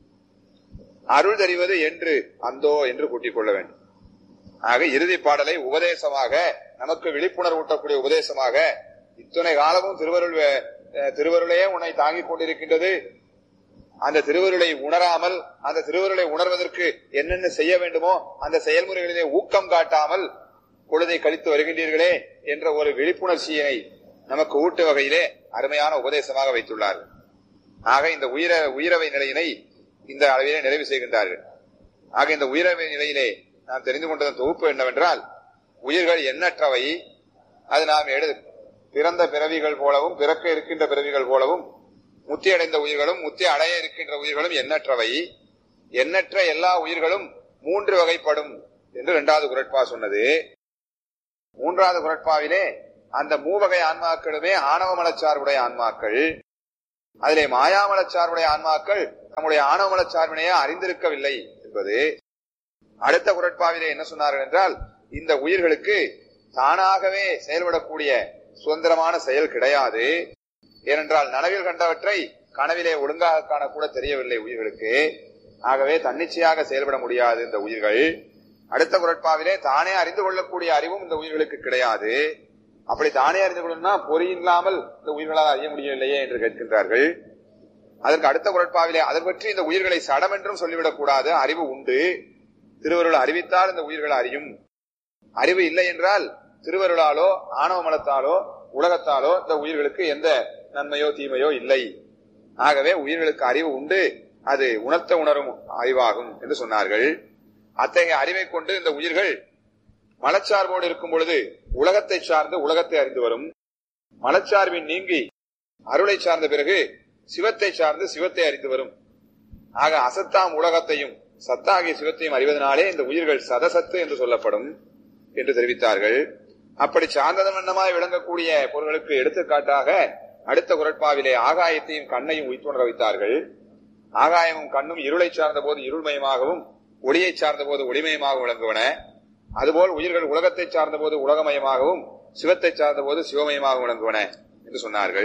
அருள் தெரிவது என்று அந்தோ என்று கூட்டிக் கொள்ள வேண்டும் ஆக இறுதி பாடலை உபதேசமாக நமக்கு விழிப்புணர்வு ஊட்டக்கூடிய உபதேசமாக இத்தனை காலமும் திருவருள் வே- அஹ் திருவருளே உன்னை தாங்கிக் கொண்டிருக்கின்றது அந்த திருவருளை உணராமல் அந்த திருவருளை உணர்வதற்கு என்னென்ன செய்ய வேண்டுமோ அந்த செயல்முறைகளிலே ஊக்கம் காட்டாமல் பொழுதை கழித்து வருகின்றீர்களே என்ற ஒரு விழிப்புணர்ச்சியினை நமக்கு ஊட்டு வகையிலே அருமையான உபதேசமாக வைத்துள்ளார்கள் ஆக இந்த உயிர உயிரவை நிலையினை இந்த அளவிலே நிறைவு செய்கின்றார்கள் ஆக இந்த உயிரவை நிலையிலே நாம் தெரிந்து கொண்டதன் தொகுப்பு என்னவென்றால் உயிர்கள் எண்ணற்றவை அது நாம் எடு பிறந்த பிறவிகள் போலவும் பிறக்க இருக்கின்ற பிறவிகள் போலவும் முத்தி அடைந்த உயிர்களும் முத்தி அடைய இருக்கின்ற உயிர்களும் எண்ணற்றவை எண்ணற்ற எல்லா உயிர்களும் மூன்று வகைப்படும் என்று இரண்டாவது குரட்பா சொன்னது மூன்றாவது குரட்பாவிலே அந்த மூவகை ஆன்மாக்களுமே ஆணவ மலச்சார்புடைய ஆன்மாக்கள் அதிலே மாயாமலச்சார்புடைய ஆன்மாக்கள் நம்முடைய ஆணவ மலச்சார்பினையே அறிந்திருக்கவில்லை என்பது அடுத்த குரட்பாவிலே என்ன சொன்னார்கள் என்றால் இந்த உயிர்களுக்கு தானாகவே செயல்படக்கூடிய சுதந்திரமான செயல் கிடையாது ஏனென்றால் நனவில் கண்டவற்றை கனவிலே ஒழுங்காக காணக்கூட தெரியவில்லை உயிர்களுக்கு ஆகவே தன்னிச்சையாக செயல்பட முடியாது இந்த உயிர்கள் அடுத்த குரட்பாவிலே தானே அறிந்து கொள்ளக்கூடிய அறிவும் இந்த உயிர்களுக்கு கிடையாது அப்படி தானே அறிந்து கொள்ளணும்னா பொறி இல்லாமல் இந்த உயிர்களால் அறிய முடியவில்லையே என்று கேட்கின்றார்கள் அதற்கு அடுத்த குரட்பாவிலே அதை பற்றி இந்த உயிர்களை சடம் என்றும் சொல்லிவிடக் கூடாது அறிவு உண்டு திருவருள் அறிவித்தால் இந்த உயிர்கள் அறியும் அறிவு இல்லை என்றால் திருவருளாலோ ஆணவ மலத்தாலோ உலகத்தாலோ இந்த உயிர்களுக்கு எந்த நன்மையோ தீமையோ இல்லை ஆகவே உயிர்களுக்கு அறிவு உண்டு அது உணர்த்த உணரும் அறிவாகும் என்று சொன்னார்கள் அத்தகைய அறிவை கொண்டு இந்த உயிர்கள் மலச்சார்போடு இருக்கும் பொழுது உலகத்தை சார்ந்து உலகத்தை அறிந்து வரும் மலச்சார்பின் நீங்கி அருளை சார்ந்த பிறகு சிவத்தை சார்ந்து சிவத்தை அறிந்து வரும் ஆக அசத்தாம் உலகத்தையும் சத்தாகிய சிவத்தையும் அறிவதனாலே இந்த உயிர்கள் சதசத்து என்று சொல்லப்படும் என்று தெரிவித்தார்கள் அப்படி சார்ந்ததன் வண்ணமாய் விளங்கக்கூடிய பொருள்களுக்கு எடுத்துக்காட்டாக அடுத்த குரட்பாவிலே ஆகாயத்தையும் கண்ணையும் உயிர்த்துணர வைத்தார்கள் ஆகாயமும் கண்ணும் இருளை சார்ந்த போது இருள்மயமாகவும் ஒளியை சார்ந்த போது ஒளிமயமாகவும் விளங்குவன அதுபோல் உயிர்கள் உலகத்தை சார்ந்த போது உலகமயமாகவும் சிவத்தை சார்ந்த போது சிவமயமாகவும் விளங்குவன என்று சொன்னார்கள்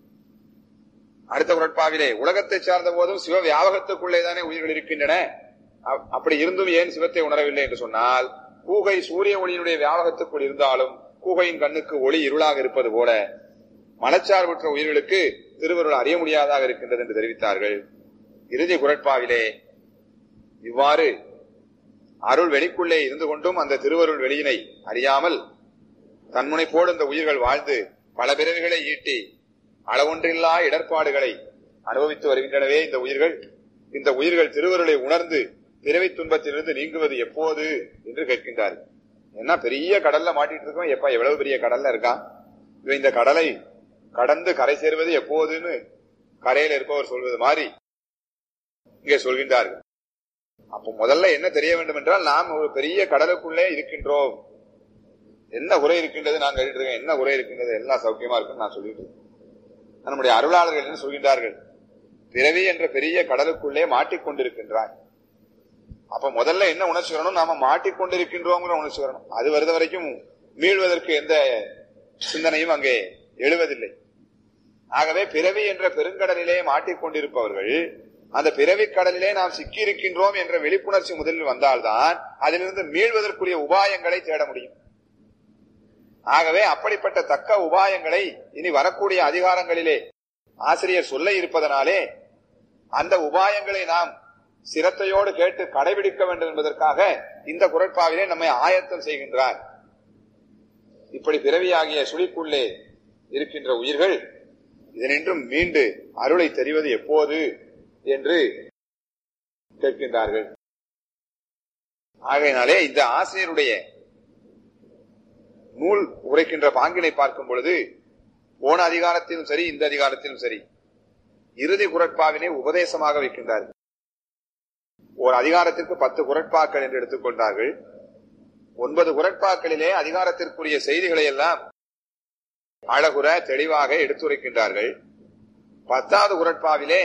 அடுத்த குரட்பாவிலே உலகத்தை சார்ந்த போதும் சிவ வியாபகத்துக்குள்ளேதானே உயிர்கள் இருக்கின்றன அப்- அப்படி இருந்தும் ஏன் சிவத்தை உணரவில்லை என்று சொன்னால் கூகை சூரிய ஒளியினுடைய வியாபகத்துக்குள் இருந்தாலும் கூகையின் கண்ணுக்கு ஒளி இருளாக இருப்பது போல மனச்சார்பற்ற உயிர்களுக்கு திருவருள் அறிய முடியாதாக இருக்கின்றது என்று தெரிவித்தார்கள் இறுதி குரட்பாவிலே இவ்வாறு அருள் வெளிக்குள்ளே இருந்து கொண்டும் அந்த திருவருள் வெளியினை அறியாமல் தன்முனைப்போடு இந்த உயிர்கள் வாழ்ந்து பல பிறவிகளை ஈட்டி அளவொன்றில்லா இடர்பாடுகளை அனுபவித்து வருகின்றனவே இந்த உயிர்கள் இந்த உயிர்கள் திருவருளை உணர்ந்து பிறவி துன்பத்திலிருந்து நீங்குவது எப்போது என்று கேட்கின்றார்கள் என்ன பெரிய கடல்ல மாட்டிட்டு இருக்கோம் எப்ப எவ்வளவு பெரிய கடல்ல இருக்கான் இவன் இந்த கடலை கடந்து கரை சேர்வது எப்போதுன்னு கரையில் இருப்பவர் சொல்வது மாதிரி இங்கே சொல்கின்றார்கள் அப்போ முதல்ல என்ன தெரிய வேண்டும் என்றால் நாம் ஒரு பெரிய கடலுக்குள்ளே இருக்கின்றோம் என்ன குறை இருக்கின்றது நான் கேட்டுட்டு இருக்கேன் என்ன குறை இருக்கின்றது எல்லாம் சௌக்கியமா இருக்குன்னு நான் சொல்லிட்டு இருக்கேன். நம்முடைய அருளாளர்கள் என்ன சொல்கின்றார்கள் பிறவி என்ற பெரிய கடலுக்குள்ளே மாட்டிக்கொண்டிருக்கின்றாய் அப்ப முதல்ல என்ன உணர்ச்சி வரணும் நாம மாட்டிக்கொண்டிருக்கின்றோங்கிற உணர்ச்சி வரணும் அது வருத வரைக்கும் மீள்வதற்கு எந்த சிந்தனையும் அங்கே எழுவதில்லை ஆகவே பிறவி என்ற பெருங்கடலிலே மாட்டிக்கொண்டிருப்பவர்கள் அந்த பிறவி கடலிலே நாம் சிக்கியிருக்கின்றோம் என்ற விழிப்புணர்ச்சி முதலில் வந்தால்தான் அதிலிருந்து மீள்வதற்குரிய உபாயங்களை தேட முடியும் ஆகவே அப்படிப்பட்ட தக்க உபாயங்களை இனி வரக்கூடிய அதிகாரங்களிலே ஆசிரியர் சொல்ல இருப்பதனாலே அந்த உபாயங்களை நாம் சிரத்தையோடு கேட்டு கடைபிடிக்க வேண்டும் என்பதற்காக இந்த குரட்பாவிலே நம்மை ஆயத்தம் செய்கின்றார் இப்படி பிறவியாகிய சுழிக்குள்ளே இருக்கின்ற உயிர்கள் இதனின்றும் மீண்டு அருளை தெரிவது எப்போது என்று கேட்கின்றார்கள் ஆகையினாலே இந்த ஆசிரியருடைய நூல் உரைக்கின்ற பாங்கினை பார்க்கும் பொழுது போன அதிகாரத்திலும் சரி இந்த அதிகாரத்திலும் சரி இறுதி குரட்பாவினை உபதேசமாக வைக்கின்றார்கள் ஒரு அதிகாரத்திற்கு பத்து குரட்பாக்கள் என்று எடுத்துக்கொண்டார்கள் ஒன்பது குரட்பாக்களிலே அதிகாரத்திற்குரிய செய்திகளை எல்லாம் அழகுற தெளிவாக எடுத்துரைக்கின்றார்கள் பத்தாவது குரட்பாவிலே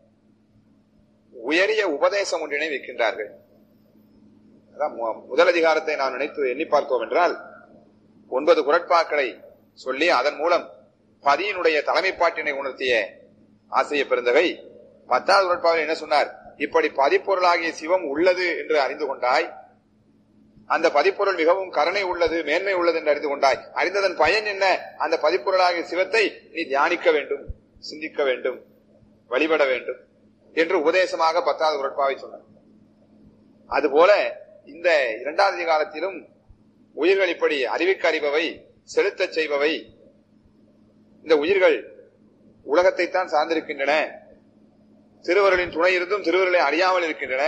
உயரிய உபதேசம் ஒன்றினை வைக்கின்றார்கள் அதான் மு- முதல் அதிகாரத்தை நாம் நினைத்து எண்ணி பார்த்தோம் என்றால் ஒன்பது குரட்பாக்களை சொல்லி அதன் மூலம் பதியினுடைய தலைமைப்பாட்டினை உணர்த்திய ஆசிரியர் பெருந்தகை பத்தாவது குரட்பாவில் என்ன சொன்னார் இப்படி பதிப்பொருளாகிய சிவம் உள்ளது என்று அறிந்து கொண்டாய் அந்த பதிப்பொருள் மிகவும் கருணை உள்ளது மேன்மை உள்ளது என்று அறிந்து கொண்டாய் அறிந்ததன் பயன் என்ன அந்த பதிப்பொருளாகிய சிவத்தை நீ தியானிக்க வேண்டும் சிந்திக்க வேண்டும் வழிபட வேண்டும் என்று உபதேசமாக பத்தாவது குரட்பாவை சொன்னார் அதுபோல இந்த இரண்டாவது காலத்திலும் உயிர்கள் இப்படி அறிவிக்க அறிபவை செலுத்தச் செய்பவை இந்த உயிர்கள் உலகத்தைத்தான் சார்ந்திருக்கின்றன திருவருளின் துணை இருந்தும் திருவருளை அறியாமல் இருக்கின்றன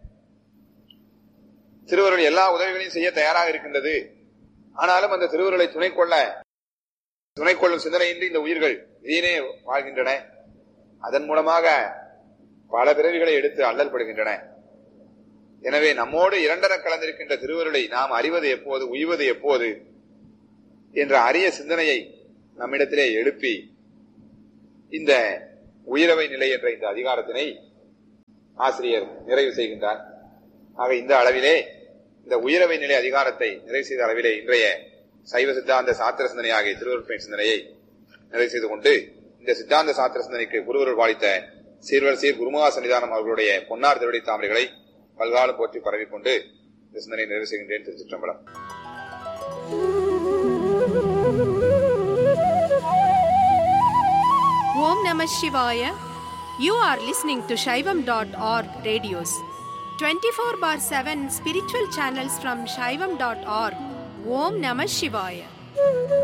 திருவருள் எல்லா உதவிகளையும் செய்ய தயாராக இருக்கின்றது ஆனாலும் அந்த திருவருளை துணை கொள்ள துணை கொள்ளும் சிந்தனையின்றி இந்த உயிர்கள் வீணே வாழ்கின்றன அதன் மூலமாக பல பிறவிகளை எடுத்து அல்லல் படுகின்றன எனவே நம்மோடு இரண்டர கலந்திருக்கின்ற திருவருளை நாம் அறிவது எப்போது உய்வது எப்போது என்ற அரிய சிந்தனையை நம்மிடத்திலே எழுப்பி இந்த உயிரவை நிலை என்ற இந்த அதிகாரத்தினை ஆசிரியர் நிறைவு செய்கின்றார் ஆக இந்த அளவிலே இந்த உயிரவை நிலை அதிகாரத்தை நிறைவு செய்த அளவிலே இன்றைய சைவ சித்தாந்த சாத்திர சிந்தனை ஆகிய திருவருட்பயன் சிந்தனையை நிறைவு செய்து கொண்டு இந்த சித்தாந்த சாத்திர சிந்தனைக்கு குருவர்கள் வாழித்த சீர்வர் சீர் குருமகா சன்னிதானம் அவர்களுடைய பொன்னார் திருவடி தாமரைகளை பல்காலம் போற்றி பரவிக்கொண்டு இந்த சிந்தனை நிறைவு செய்கின்றேன் திருச்சிற்றம்பலம் Om Namah Shivaya. You are listening to Shaivam.org radios. 24 bar 7 spiritual channels from Shaivam.org. Om Namah Shivaya.